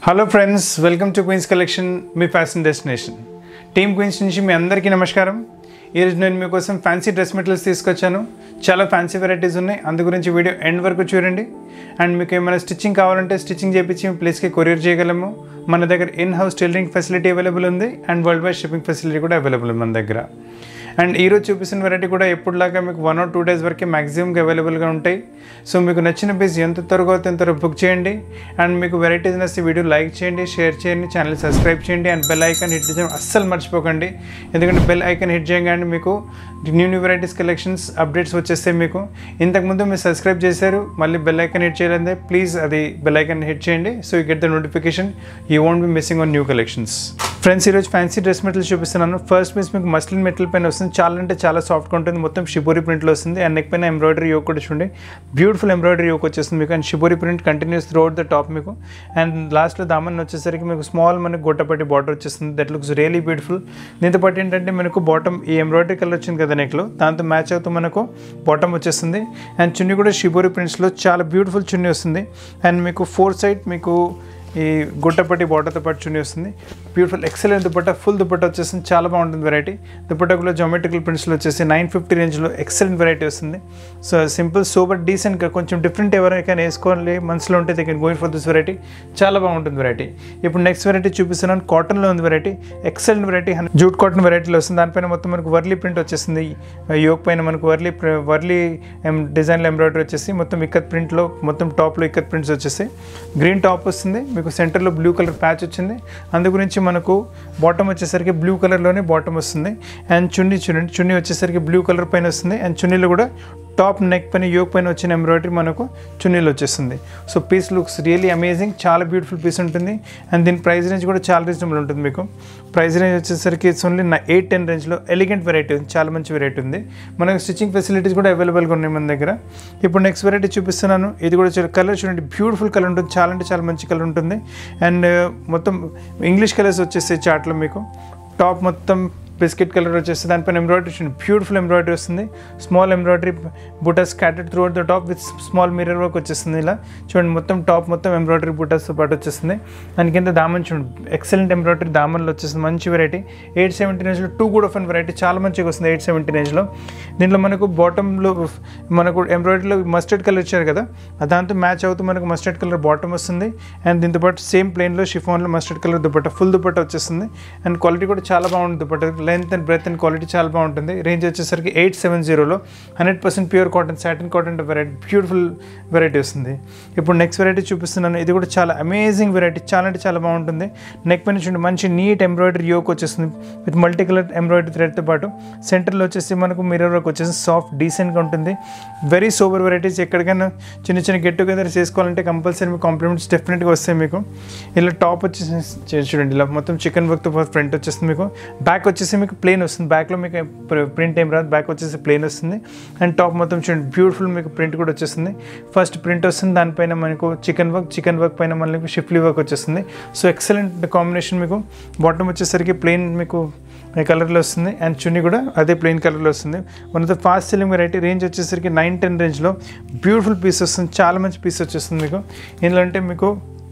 hello friends welcome to Queens Collection మీ fashion destination team Queens నుంచి మీ అందరికీ నమస్కారం ఈరోజు నేను మీకోసం ఫ్యాన్సీ డ్రెస్ మెటీరియల్స్ తీసుకొచ్చాను చాలా ఫ్యాన్సీ వెరైటీస్ ఉన్నాయి అందు గురించి వీడియో ఎండ్ వరకు చూడండి అండ్ మీకు ఏమైనా స్టిచ్చింగ్ కావాలంటే స్టిచ్చింగ్ చేయించి మీ ప్లేస్కి కొరియర్ చేయగలము మన దగ్గర in house tailoring facility available ఉంది and world wide shipping facility కూడా అవైలబుల్ ఉంది మన దగ్గర అండ్ ఈరోజు చూపిస్తున్న వెరైటీ కూడా ఎప్పుడులాగా మీకు వన్ ఆర్ టూ డేస్ వరకే మ్యాక్సిమంగా అవైలబుల్గా ఉంటాయి సో మీకు నచ్చిన పీస్ ఎంత త్వరగా అవుతే అంత త్వరగా బుక్ చేయండి అండ్ మీకు వెరైటీస్ నచ్చితే వీడియో లైక్ చేయండి షేర్ చేయండి ఛానల్ సబ్స్క్రైబ్ చేయండి అండ్ బెల్ ఐకాన్ హిట్ చేయడం అస్సలు మర్చిపోకండి ఎందుకంటే బెల్ ఐకాన్ హిట్ చేయగానే మీకు new new varieties collections updates వచ్చేస్తాయి మీకు ఇంతకుముందు మీరు సబ్స్క్రైబ్ చేశారు మళ్ళీ బెల్ ఐకాన్ హిట్ చేయలేదే ప్లీజ్ అది బెల్ ఐకాన్ హిట్ చేయండి so you get the notification you won't be missing on new collections friends ఈరోజు ఫ్యాన్సీ డ్రెస్ మెటీరియల్ చూపిస్తున్నాను ఫస్ట్ పీస్ మీకు మస్లిన్ మెటీరియల్ పైన వస్తుంది చాలా అంటే చాలా సాఫ్ట్గా ఉంటుంది మొత్తం షిబోరి ప్రింట్లో వస్తుంది అండ్ నెక్ పైన ఎంబ్రాయిడరీ యోక్ కూడా చూడండి బ్యూటిఫుల్ ఎంబ్రాయిడరీ యోక్ వచ్చేస్తుంది మీకు and shibori print continues throughout the top మీకు అండ్ లాస్ట్లో దామన్ వచ్చేసరికి మీకు స్మాల్ మనకు గొట్టపట్టి బార్డర్ వచ్చేస్తుంది దట్ లుక్స్ రియలీ బ్యూటిఫుల్ దీంతో పాటు ఏంటంటే మనకు బాటమ్ ఈ ఎంబ్రాయిడరీ కలర్ వచ్చింది కదా నెక్లో దాంతో మ్యాచ్ అవుతూ మనకు బాటమ్ వచ్చేస్తుంది అండ్ చున్నీ కూడా షిబోరి ప్రింట్స్లో చాలా బ్యూటిఫుల్ చున్నీ వస్తుంది అండ్ మీకు ఫోర్ సైడ్ మీకు ఈ గుట్టపట్టి బార్డర్తో పాటు చున్నీ వస్తుంది beautiful excellent dupatta full dupatta వచ్చేసింది చాలా బాగుంటుంది వెరైటీ దుపట్టకులో జోమెట్రికల్ ప్రింట్స్లో వచ్చేసి నైన్ ఫిఫ్టీ రేంజ్లో ఎక్సలెంట్ వెరైటీ వస్తుంది సో సింపుల్ సూపర్ డీసెంట్గా కొంచెం డిఫరెంట్ ఎవరికైనా వేసుకోవాలి మనసులో ఉంటే దగ్గర గోయింగ్ ఫర్ దిస్ వెరైటీ చాలా బాగుంటుంది వెరైటీ ఇప్పుడు నెక్స్ట్ వెరైటీ చూపిస్తున్నాను కాటన్లో ఉంది variety excellent variety jute cotton వెరైటీలో వస్తుంది దానిపైన మొత్తం మనకు వర్లీ ప్రింట్ వచ్చేసింది యోక్ పైన మనకు వర్లీ వర్లీ డిజైన్లో ఎంబ్రాయిడరీ వచ్చేసి మొత్తం ఇక్కత్ ప్రింట్లో మొత్తం టాప్లో ఇక్కత్ ప్రింట్స్ వచ్చేసి గ్రీన్ టాప్ వస్తుంది మీకు సెంటర్లో బ్లూ కలర్ ప్యాచ్ వచ్చింది అందు గురించి మనకు బాటమ్ వచ్చేసరికి బ్లూ కలర్లోనే బాటమ్ వస్తుంది అండ్ చున్నీ చూడండి చున్నీ వచ్చేసరికి బ్లూ కలర్ పైన వస్తుంది అండ్ చున్నీలో కూడా టాప్ నెక్ పైన యోక్ పైన వచ్చిన ఎంబ్రాయిడరీ మనకు చున్నీలు వచ్చేస్తుంది so piece looks really amazing చాలా బ్యూటిఫుల్ పీస్ ఉంటుంది అండ్ దీని ప్రైస్ రేంజ్ కూడా చాలా రీజనబుల్ ఉంటుంది మీకు ప్రైస్ రేంజ్ వచ్చేసరికి ఇట్స్ ఓన్లీ నా ఎయిట్ టెన్ రేంజ్లో ఎలిగెంట్ వెరైటీ ఉంది చాలా మంచి వెరైటీ ఉంది మనకు స్టిచ్చింగ్ ఫెసిలిటీస్ కూడా అవైలబుల్గా ఉన్నాయి మన దగ్గర ఇప్పుడు నెక్స్ట్ వెరైటీ చూపిస్తున్నాను ఇది కూడా చాలా కలర్ చూడండి బ్యూటిఫుల్ కలర్ ఉంటుంది చాలా అంటే చాలా మంచి కలర్ ఉంటుంది అండ్ మొత్తం ఇంగ్లీష్ కలర్స్ వచ్చేస్తాయి చాట్లో మీకు టాప్ మొత్తం బిస్కెట్ కలర్ వచ్చేసి దానిపైన ఎంబ్రాయిడరీ వచ్చింది బ్యూటిఫుల్ ఎంబ్రాయిడరీ వస్తుంది స్మాల్ ఎంబ్రాయిడరీ బుటాస్ scattered throughout the top with small mirror work వచ్చేస్తుంది ఇలా చూడండి మొత్తం టాప్ మొత్తం ఎంబ్రాయిడరీ బుటాస్తో పాటు వచ్చేస్తుంది దాని కింద దామన్ చూడండి ఎక్సలెంట్ ఎంబ్రాయిడరీ దామన్లో వచ్చేస్తుంది మంచి వెరైటీ ఎయిట్ సెవెంటీ రేంజ్లో టూ కూడా ఆఫ్ వెరైటీ చాలా మంచిగా వస్తుంది ఎయిట్ సెవెంటీ రేంజ్లో దీంట్లో మనకు బాటంలో మనకు ఎంబ్రాయిడరీలో మస్టర్డ్ కలర్ ఇచ్చారు కదా దాంతో మ్యాచ్ అవుతూ మనకు మస్టర్డ్ కలర్ బాటమ్ వస్తుంది అండ్ దీంతో పాటు సేమ్ ప్లేన్లో షిఫాన్లో mustard colour dupatta full dupatta వచ్చేస్తుంది అండ్ క్వాలిటీ కూడా చాలా బాగుంటుంది dupatta length and breadth and quality చాలా బాగుంటుంది రేంజ్ వచ్చేసరికి ఎయిట్ సెవెన్ జీరోలో hundred percent pure cotton satin cotton variety beautiful variety వస్తుంది ఇప్పుడు నెక్స్ట్ వెరైటీ చూపిస్తున్నాను ఇది కూడా చాలా అమేజింగ్ వెరైటీ చాలా అంటే చాలా బాగుంటుంది నెక్ పైన చూడండి మంచి నీట్ ఎంబ్రాయిడరీ యోక్ వచ్చేస్తుంది విత్ మల్టీ కలర్ ఎంబ్రాయిడరీ థ్రెడ్తో పాటు సెంటర్లో వచ్చేసి మనకు మిర్రర్ వర్క్ వచ్చేసి సాఫ్ట్ డీసెంట్గా ఉంటుంది వెరీ సూపర్ వెరైటీస్ ఎక్కడికైనా చిన్న చిన్న గెట్ టుగెదర్ చేసుకోవాలంటే కంపల్సరీ మీకు కాంప్లిమెంట్స్ డెఫినెట్గా వస్తాయి మీకు ఇలా టాప్ వచ్చేసి చూడండి ఇలా మొత్తం చికెన్ వర్క్తో ఫ్రంట్ వచ్చేస్తుంది మీకు బ్యాక్ వచ్చేసి మీకు ప్లేన్ వస్తుంది బ్యాక్లో మీకు ప్రింట్ ఏం రాదు బ్యాక్ వచ్చేసి ప్లేన్ వస్తుంది అండ్ టాప్ మొత్తం చూడండి బ్యూటిఫుల్ మీకు ప్రింట్ కూడా వచ్చేస్తుంది ఫస్ట్ ప్రింట్ వస్తుంది దానిపైన మనకు చికెన్ వర్క్ చికెన్ వర్క్ పైన మనకి షిఫ్లీ వర్క్ వచ్చేస్తుంది సో ఎక్సలెంట్ కాంబినేషన్ మీకు బాటమ్ వచ్చేసరికి ప్లెయిన్ మీకు కలర్లో వస్తుంది అండ్ చున్నీ కూడా అదే ప్లెయిన్ కలర్లో వస్తుంది one of the fast selling variety range వచ్చేసరికి నైన్ టెన్ రేంజ్లో బ్యూటిఫుల్ పీస్ వస్తుంది చాలా మంచి పీస్ వచ్చేస్తుంది మీకు ఇందులో అంటే మీకు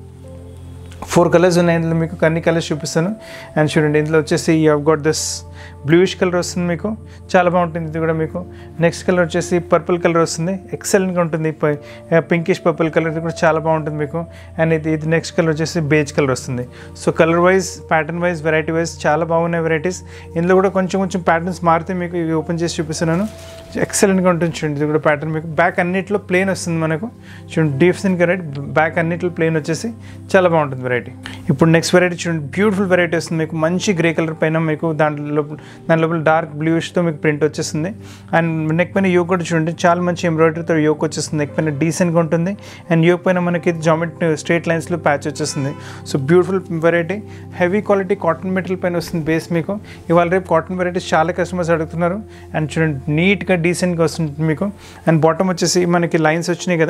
ఫోర్ కలర్స్ ఉన్నాయి ఇందులో మీకు అన్ని కలర్స్ చూపిస్తాను అండ్ చూడండి ఇందులో వచ్చేసి you have got this bluish colour వస్తుంది మీకు చాలా బాగుంటుంది ఇది కూడా మీకు నెక్స్ట్ కలర్ వచ్చేసి పర్పుల్ కలర్ వస్తుంది ఎక్సలెంట్గా ఉంటుంది పింకిష్ పర్పుల్ కలర్ ఇది కూడా చాలా బాగుంటుంది మీకు అండ్ ఇది ఇది నెక్స్ట్ కలర్ వచ్చేసి బేజ్ కలర్ వస్తుంది so colour wise pattern wise variety wise చాలా బాగున్నాయి వెరైటీస్ ఇందులో కూడా కొంచెం కొంచెం ప్యాటర్న్స్ మారితే మీకు ఇవి ఓపెన్ చేసి చూపిస్తున్నాను ఎక్సలెంట్గా ఉంటుంది చూడండి ఇది కూడా ప్యాటర్న్ మీకు బ్యాక్ అన్నిట్లో ప్లేన్ వస్తుంది మనకు చూడండి డీప్ సిన్ కరెక్ట్ బ్యాక్ అన్నిట్లో ప్లేన్ వచ్చేసి చాలా బాగుంటుంది వెరైటీ ఇప్పుడు నెక్స్ట్ వెరైటీ చూడండి బ్యూటిఫుల్ వెరైటీ వస్తుంది మీకు మంచి గ్రే కలర్ పైన మీకు దాంట్లో దాని లోపల డార్క్ బ్లూయిష్తో మీకు ప్రింట్ వచ్చేస్తుంది అండ్ నెక్ పైన యోక్ కూడా చూడండి చాలా మంచి ఎంబ్రాయిడరీతో యోక్ వచ్చేస్తుంది నెక్ పైన డీసెంట్గా ఉంటుంది అండ్ యోక్ పైన మనకి జామెట్ స్ట్రేట్ లైన్స్లో ప్యాచ్ వచ్చేస్తుంది so beautiful variety heavy quality cotton material పైన వస్తుంది బేస్ మీకు ఇవాళ రేపు కాటన్ వెరైటీస్ చాలా కస్టమర్స్ అడుగుతున్నారు అండ్ చూడండి నీట్గా డీసెంట్గా వస్తుంది మీకు అండ్ బాటమ్ వచ్చేసి మనకి లైన్స్ వచ్చినాయి కదా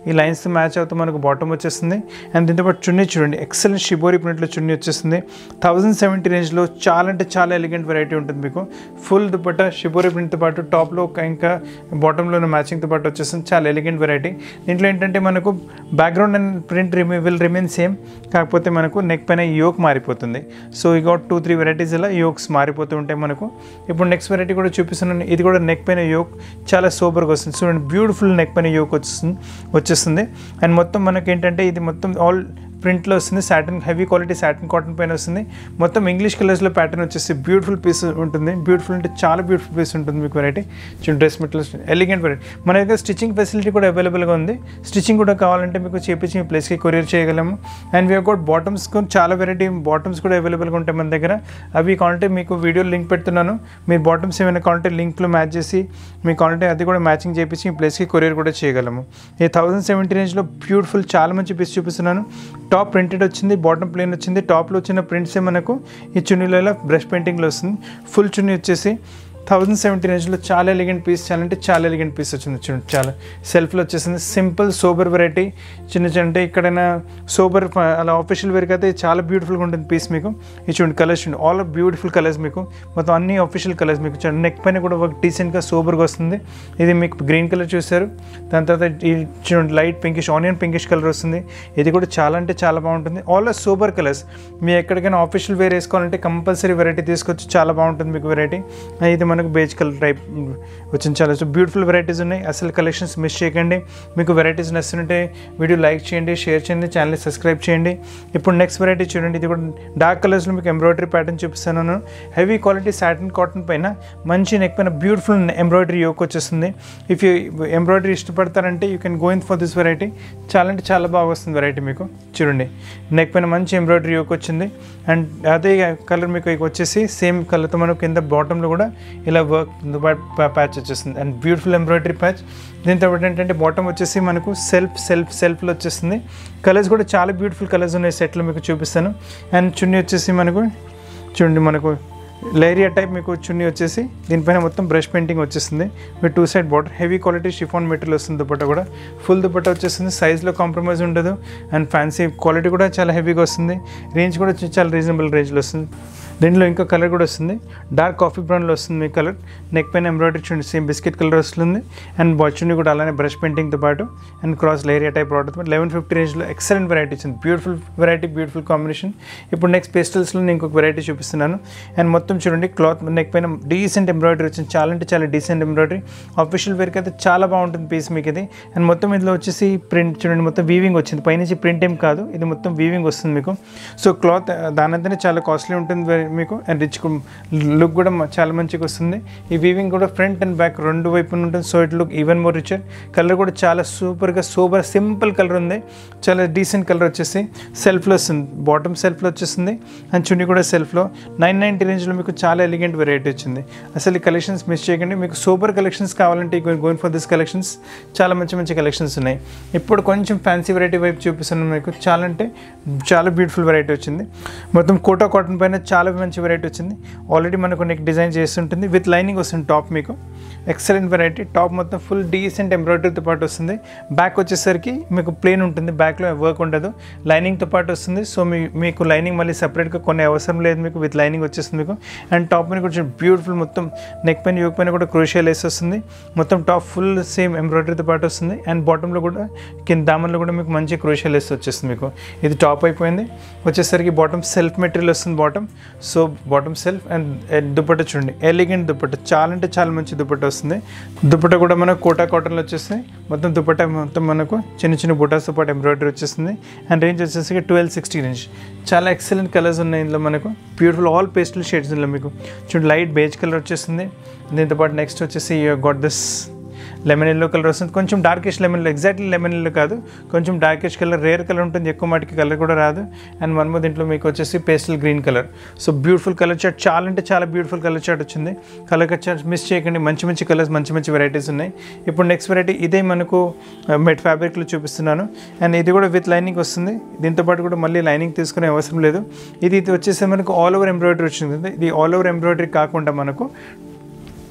ఈ లైన్స్ మ్యాచ్ అవుతూ మనకు బాటమ్ వచ్చేస్తుంది అండ్ దీంతో పాటు చున్నీ చూడండి ఎక్సలెంట్ షిబోరి ప్రింట్లో చున్నీ వచ్చేస్తుంది థౌజండ్ సెవెంటీ రేంజ్లో చాలా అంటే చాలా ఎలిగెంట్ వెరైటీ ఉంటుంది మీకు ఫుల్ దుపట్టా షిబోరి ప్రింట్తో పాటు టాప్లో ఇంకా బాటంలోనే మ్యాచింగ్తో పాటు వచ్చేస్తుంది చాలా ఎలిగెంట్ వెరైటీ దీంట్లో ఏంటంటే మనకు బ్యాక్గ్రౌండ్ అండ్ ప్రింట్ రిమే విల్ రిమైన్ సేమ్ కాకపోతే మనకు నెక్ పైన యోక్ మారిపోతుంది సో ఈ గోట్ టూ త్రీ వెరైటీస్ ఇలా యోక్స్ మారిపోతూ ఉంటాయి మనకు ఇప్పుడు నెక్స్ట్ వెరైటీ కూడా చూపిస్తున్నాను ఇది కూడా నెక్ పైన యోక్ చాలా సూపర్గా వస్తుంది చూడండి బ్యూటిఫుల్ నెక్ పైన యోక్ వచ్చేస్తుంది వచ్చేస్తుంది అండ్ మొత్తం మనకి ఏంటంటే ఇది మొత్తం ఆల్ ప్రింట్లో వస్తుంది satin heavy quality satin cotton పైన వస్తుంది మొత్తం ఇంగ్లీష్ కలర్స్లో ప్యాటర్న్ వచ్చేసి బ్యూటిఫుల్ పీస్ ఉంటుంది బ్యూటిఫుల్ అంటే చాలా బ్యూటిఫుల్ పీస్ ఉంటుంది మీకు వెరైటీ చూడండి డ్రెస్ మెటీరియల్స్ ఎలిగెంట్ వెరైటీ మన దగ్గర స్టిచ్చింగ్ ఫెసిలిటీ కూడా అవైలబుల్గా ఉంది స్టిచ్చింగ్ కూడా కావాలంటే మీకు చేపించి మీ ప్లేస్కి కొరియర్ చేయగలము అండ్ వీ గోట్ బాటమ్స్ చాలా వెరైటీ బాటమ్స్ కూడా అవైలబుల్గా ఉంటాయి మన దగ్గర అవి కావాలంటే మీకు వీడియో లింక్ పెడుతున్నాను మీరు బాటమ్స్ ఏమైనా కావాలంటే లింక్లో మ్యాచ్ చేసి మీ కావాలంటే అది కూడా మ్యాచింగ్ చేపించి మీ ప్లేస్కి కొరియర్ కూడా చేయగలము ఈ థౌసండ్ సెవెంటీ రేంజ్లో బ్యూటిఫుల్ చాలా మంచి పీస్ చూపిస్తున్నాను టాప్ ప్రింటెడ్ వచ్చింది బాటమ్ ప్లేన్ వచ్చింది టాప్లో వచ్చిన ప్రింట్సే మనకు ఈ చున్నీలలో బ్రష్ పెయింటింగ్లో వస్తుంది ఫుల్ చున్నీ వచ్చేసి థౌజండ్ సెవెంటీ రేంజ్లో చాలా ఎలిగెంట్ పీస్ చాలా అంటే చాలా ఎలిగెంట్ పీస్ వచ్చింది చూడండి చాలా సెల్ఫ్లో వచ్చేసింది సింపుల్ సోబర్ వెరైటీ చిన్న చిన్న అంటే ఎక్కడైనా సోబర్ అలా ఆఫీషియల్ వేర్కి అయితే చాలా బ్యూటిఫుల్గా ఉంటుంది పీస్ మీకు ఇది చూడండి కలర్స్ చూడండి ఆల్ ఆఫ్ బ్యూటిఫుల్ కలర్స్ మీకు మొత్తం అన్ని ఆఫీషియల్ కలర్స్ మీకు చూడండి నెక్ పైన కూడా ఒక డీసెంట్గా సోబర్గా వస్తుంది ఇది మీకు గ్రీన్ కలర్ చూసారు దాని తర్వాత ఈ చూడండి light pinkish onion pinkish colour వస్తుంది ఇది కూడా చాలా అంటే చాలా బాగుంటుంది ఆల్ ఆఫ్ సూపర్ కలర్స్ మీ ఎక్కడికైనా ఆఫీషియల్ వేర్ వేసుకోవాలంటే కంపల్సరీ వెరైటీ తీసుకొచ్చి చాలా బాగుంటుంది మీకు వెరైటీ ఇది మనకు బేజ్ కలర్ టైప్ వచ్చింది చాలా బ్యూటిఫుల్ వెరైటీస్ ఉన్నాయి అసలు కలెక్షన్స్ మిస్ చేయకండి మీకు వెరైటీస్ నచ్చుతుంటే వీడియో లైక్ చేయండి షేర్ చేయండి ఛానల్ సబ్స్క్రైబ్ చేయండి ఇప్పుడు నెక్స్ట్ వెరైటీ చూడండి ఇది కూడా డార్క్ కలర్స్లో మీకు ఎంబ్రాయిడరీ ప్యాటర్న్ చూపిస్తాను హెవీ క్వాలిటీ సాటిన్ కాటన్ పైన మంచి నెక్ పైన బ్యూటిఫుల్ ఎంబ్రాయిడరీ యోక్ వచ్చేస్తుంది ఇఫ్ యూ ఎంబ్రాయిడరీ ఇష్టపడతారంటే you can go in for this variety చాలా అంటే చాలా బాగా వస్తుంది వెరైటీ మీకు చూడండి నెక్ పైన మంచి ఎంబ్రాయిడరీ యోక్ వచ్చింది అండ్ అదే కలర్ మీకు ఇక వచ్చేసి సేమ్ కలర్తో మనకు కింద బాటంలో కూడా ఇలా వర్క్ ప్యాచ్ వచ్చేస్తుంది అండ్ బ్యూటిఫుల్ ఎంబ్రాయిడరీ ప్యాచ్ దీంతో పాటు ఏంటంటే బాటమ్ వచ్చేసి మనకు సెల్ఫ్ సెల్ఫ్ సెల్ఫ్లో వచ్చేస్తుంది కలర్స్ కూడా చాలా బ్యూటిఫుల్ కలర్స్ ఉన్నాయి సెట్లో మీకు చూపిస్తాను అండ్ చున్నీ వచ్చేసి మనకు చూడండి మనకు లేరియా టైప్ మీకు చున్నీ వచ్చేసి దీనిపైన మొత్తం బ్రష్ పెయింటింగ్ వచ్చేస్తుంది మీరు two side border heavy quality chiffon material వస్తుంది దుపట్టా కూడా ఫుల్ దుపట్టా వచ్చేస్తుంది సైజ్లో కాంప్రమైజ్ ఉండదు అండ్ ఫ్యాన్సీ క్వాలిటీ కూడా చాలా హెవీగా వస్తుంది రేంజ్ కూడా చాలా రీజనబుల్ రేంజ్లో వస్తుంది దీంట్లో ఇంకో కలర్ కూడా వస్తుంది డార్క్ కాఫీ బ్రౌన్లో వస్తుంది మీ కలర్ నెక్ పైన ఎంబ్రాయిడరీ చూడండి సేమ్ బిస్కెట్ కలర్ వస్తుంది అండ్ బాచుని కూడా అలానే బ్రష్ పెయింటింగ్తో పాటు అండ్ క్రాస్ లేరియా టైప్ ప్రోడక్ట్ లెవెన్ ఫిఫ్టీ రేంజ్లో ఎక్సలెంట్ వెరైటీ వచ్చింది బ్యూటిఫుల్ వెరైటీ బ్యూటిఫుల్ కాంబినేషన్ ఇప్పుడు నెక్స్ట్ పేస్టల్స్లో నేను ఇంకొక వెరైటీ చూపిస్తున్నాను అండ్ మొత్తం చూడండి క్లాత్ నెక్ పైన డీసెంట్ ఎంబ్రాయిడరీ వచ్చింది చాలా అంటే చాలా డీసెంట్ ఎంబ్రాయిడరీ ఆఫీషియల్ వేర్కి అయితే చాలా బాగుంటుంది పీస్ మీకు ఇది అండ్ మొత్తం ఇందులో వచ్చేసి ప్రింట్ చూడండి మొత్తం వీవింగ్ వచ్చింది పైనుంచి ప్రింట్ ఏం కాదు ఇది మొత్తం వీవింగ్ వస్తుంది మీకు సో క్లాత్ దానంతనే చాలా కాస్ట్లీ ఉంటుంది very- మీకు అండ్ రిచ్ లుక్ కూడా మ- చాలా మంచిగా వస్తుంది ఈ వీవింగ్ కూడా ఫ్రంట్ అండ్ బ్యాక్ రెండు వైపున ఉంటుంది so it look even more richer colour కూడా చాలా సూపర్గా సూపర్ సింపుల్ కలర్ ఉంది చాలా డీసెంట్ కలర్ వచ్చేసి సెల్ఫ్లో వస్తుంది బాటమ్ సెల్ఫ్లో వచ్చేస్తుంది అండ్ చున్నీ కూడా సెల్ఫ్లో నైన్ నైంటీ రేంజ్లో మీకు చాలా ఎలిగెంట్ వెరైటీ వచ్చింది అసలు ఈ కలెక్షన్స్ మిస్ చేయకండి మీకు సూపర్ కలెక్షన్స్ కావాలంటే గోయిన్ ఫర్ దిస్ కలెక్షన్స్ చాలా మంచి మంచి కలెక్షన్స్ ఉన్నాయి ఇప్పుడు కొంచెం ఫ్యాన్సీ వెరైటీ వైపు చూపిస్తున్నాను మీకు చాలా అంటే చాలా బ్యూటిఫుల్ వెరైటీ వచ్చింది మొత్తం కోటా కాటన్ పైన చాలా మంచి వెరైటీ వచ్చింది ఆల్రెడీ మనకు నెక్ డిజైన్ చేస్తుంటుంది విత్ లైనింగ్ వస్తుంది టాప్ మీకు ఎక్సలెంట్ వెరైటీ టాప్ మొత్తం ఫుల్ డీసెంట్ ఎంబ్రాయిడరీతో పాటు వస్తుంది బ్యాక్ వచ్చేసరికి మీకు ప్లేన్ ఉంటుంది బ్యాక్లో వర్క్ ఉండదు లైనింగ్తో పాటు వస్తుంది సో మీ మీకు లైనింగ్ మళ్ళీ సపరేట్గా కొన్ని అవసరం లేదు మీకు విత్ లైనింగ్ వచ్చేస్తుంది మీకు అండ్ టాప్ పైన కూడా బ్యూటిఫుల్ మొత్తం నెక్ పైన యోక్ పైన కూడా క్రూషియల్ వేసి వస్తుంది మొత్తం టాప్ ఫుల్ సేమ్ ఎంబ్రాయిడరీతో పాటు వస్తుంది అండ్ బాటంలో కూడా కింద దామన్లో కూడా మీకు మంచి క్రూషియల్ వేసి వచ్చేస్తుంది మీకు ఇది టాప్ అయిపోయింది వచ్చేసరికి బాటమ్ సెల్ఫ్ మెటీరియల్ వస్తుంది bottom so bottom self and dupatta చూడండి ఎలిగెంట్ దుపట్ట చాలా అంటే చాలా మంచి దుపట్ట వస్తుంది దుపట్ట కూడా మనకు కోటా కాటన్లో వచ్చేసి మొత్తం దుపట్ట మొత్తం మనకు చిన్న చిన్న బుటాస్తో పాటు ఎంబ్రాయిడరీ వచ్చేస్తుంది అండ్ రేంజ్ వచ్చేసి ట్వెల్వ్ సిక్స్టీ రేంజ్ చాలా ఎక్సలెంట్ కలర్స్ ఉన్నాయి ఇందులో మనకు బ్యూటిఫుల్ ఆల్ పేస్టల్ షేడ్స్ ఇందులో మీకు చూడండి లైట్ బేజ్ కలర్ వచ్చేస్తుంది దీంతో పాటు నెక్స్ట్ వచ్చేసి got this lemon yellow colour వస్తుంది కొంచెం darkish lemon yellow exactly lemon yellow కాదు కొంచెం డార్కిష్ కలర్ రేర్ కలర్ ఉంటుంది ఎక్కువ మటుకి కలర్ కూడా రాదు అండ్ వన్ మోర్ దీంట్లో మీకు వచ్చేసి pastel green colour so beautiful colour chart చాలా అంటే చాలా బ్యూటిఫుల్ కలర్ చార్ట్ వచ్చింది కలర్ చార్ట్ మిస్ చేయకండి మంచి మంచి కలర్స్ మంచి మంచి వెరైటీస్ ఉన్నాయి ఇప్పుడు నెక్స్ట్ వెరైటీ ఇదే మనకు మెట్ ఫ్యాబ్రిక్లో చూపిస్తున్నాను అండ్ ఇది కూడా విత్ లైనింగ్ వస్తుంది దీంతో పాటు కూడా మళ్ళీ లైనింగ్ తీసుకునే అవసరం లేదు ఇది ఇది వచ్చేసి మనకు ఆల్ ఓవర్ ఎంబ్రాయిడరీ వచ్చింది ఇది ఆల్ ఓవర్ ఎంబ్రాయిడరీ కాకుండా మనకు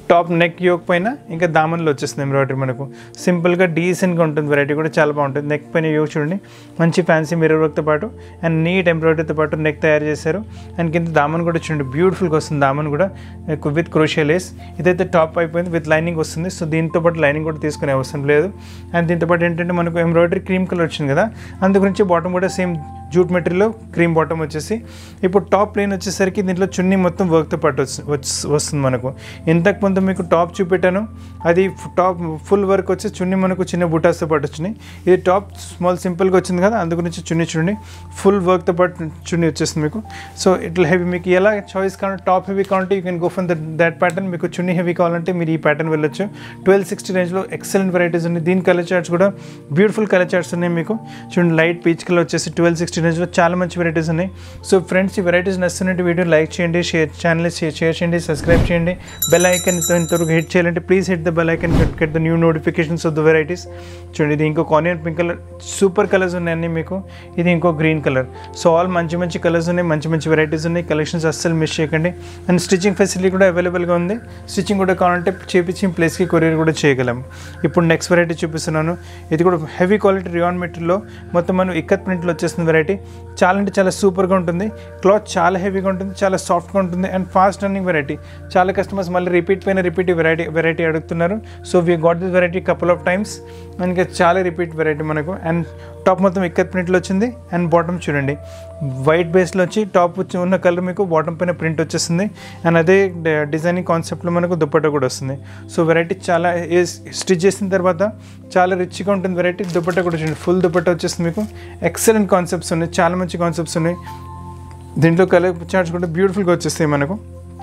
టాప్ నెక్ యోక్ పైన ఇంకా దామన్లో వచ్చేస్తుంది ఎంబ్రాయిడరీ మనకు సింపుల్గా డీసెంట్గా ఉంటుంది వెరైటీ కూడా చాలా బాగుంటుంది నెక్ పైన యోక్ చూడండి మంచి ఫ్యాన్సీ మిర్రర్ వర్క్తో పాటు అండ్ నీట్ ఎంబ్రాయిడరీతో పాటు నెక్ తయారు చేశారు అండ్ కింద దామన్ కూడా చూడండి బ్యూటిఫుల్గా వస్తుంది దామన్ కూడా విత్ క్రోషియా లేస్ ఇదైతే టాప్ అయిపోయింది విత్ లైనింగ్ వస్తుంది సో దీంతో పాటు లైనింగ్ కూడా తీసుకునే అవసరం లేదు అండ్ దీంతో పాటు ఏంటంటే మనకు ఎంబ్రాయిడరీ క్రీమ్ కలర్ వచ్చింది కదా అందు గురించి బాటమ్ కూడా same jute material cream bottom వచ్చేసి ఇప్పుడు టాప్ ప్లేన్ వచ్చేసరికి దీంట్లో చున్నీ మొత్తం వర్క్తో పాటు వచ్చి వచ్చి- వస్తుంది మనకు ఇంతకు ముందు మీకు టాప్ చూపెట్టాను అది టాప్ ఫుల్ వర్క్ వచ్చి చున్నీ మనకు చిన్న బుటాస్తో పాటు వచ్చినాయి ఇది టాప్ స్మాల్ సింపుల్గా వచ్చింది కదా అందు గురించి చున్నీ చూడండి ఫుల్ వర్క్తో పాటు చున్నీ వచ్చేస్తుంది మీకు సో ఇట్లా హెవీ మీకు ఎలా చాయిస్ కావాలంటే టాప్ హెవీ కావాలంటే you can go for that that pattern మీకు చున్నీ హెవీ కావాలంటే మీరు ఈ ప్యాటర్న్ వెళ్ళొచ్చు ట్వెల్వ్ సిక్స్టీ రేంజ్లో ఎక్సలెంట్ వెరైటీస్ ఉన్నాయి దీని కలర్ చార్ట్స్ కూడా బ్యూటిఫుల్ కలర్ చార్ట్స్ ఉన్నాయి మీకు చూడండి లైట్ పీచ్ కలర్ వచ్చేసి ట్వెల్వ్ సిక్స్టీ రేంజ్లో చాలా మంచి వెరైటీస్ ఉన్నాయి సో ఫ్రెండ్స్ ఈ వెరైటీస్ నచ్చినట్టు వీడియో లైక్ చేయండి షేర్ ఛానల్ షేర్ చేయండి సబ్స్క్రైబ్ చేయండి బెల్ ఐకన్ ఇంతవరకు హిట్ చేయాలంటే please hit the bell icon get the new notifications of the varieties చూడండి ఇది ఇంకో onion pink colour super colours ఉన్నాయండి మీకు ఇది ఇంకో గ్రీన్ కలర్ సో ఆల్ మంచి మంచి కలర్స్ ఉన్నాయి మంచి మంచి వెరైటీస్ ఉన్నాయి కలెక్షన్స్ అస్సలు మిస్ చేయకండి అండ్ స్టిచ్చింగ్ ఫెసిలిటీ కూడా అవైలబుల్గా ఉంది స్టిచ్చింగ్ కూడా కావాలంటే చేపించి ప్లేస్కి కొరియర్ కూడా చేయగలం ఇప్పుడు నెక్స్ట్ వెరైటీ చూపిస్తున్నాను ఇది కూడా హెవీ క్వాలిటీ రియాన్ మెటీరియల్లో మొత్తం మనం ఇక్కత్ ప్రింట్లో వచ్చేస్తుంది వెరైటీ చాలా అంటే చాలా సూపర్గా ఉంటుంది క్లాత్ చాలా హెవీగా ఉంటుంది చాలా సాఫ్ట్గా ఉంటుంది అండ్ ఫాస్ట్ రన్నింగ్ వెరైటీ చాలా కస్టమర్స్ మళ్ళీ రిపీట్ పైన రిపీట్ వెరైటీ వెరైటీ అడుగుతున్నారు so we got this variety couple of times and ఇంకా చాలా రిపీట్ వెరైటీ మనకు అండ్ టాప్ మొత్తం ఇక్కత్ ప్రింట్లో వచ్చింది అండ్ బాటమ్ చూడండి వైట్ బేస్లో వచ్చి టాప్ వచ్చి ఉన్న కలర్ మీకు బాటమ్ పైన ప్రింట్ వచ్చేస్తుంది అండ్ అదే డిజైనింగ్ కాన్సెప్ట్లో మనకు దుప్పట్ట కూడా వస్తుంది సో వెరైటీ చాలా స్టిచ్ చేసిన తర్వాత చాలా రిచ్గా ఉంటుంది వెరైటీ దుప్పట్ట కూడా చూడండి ఫుల్ దుప్పట్ట వచ్చేస్తుంది మీకు ఎక్సలెంట్ కాన్సెప్ట్స్ ఉన్నాయి చాలా మంచి కాన్సెప్ట్స్ ఉన్నాయి దీంట్లో కలర్ చార్ట్స్ కూడా బ్యూటిఫుల్గా వచ్చేస్తాయి మనకు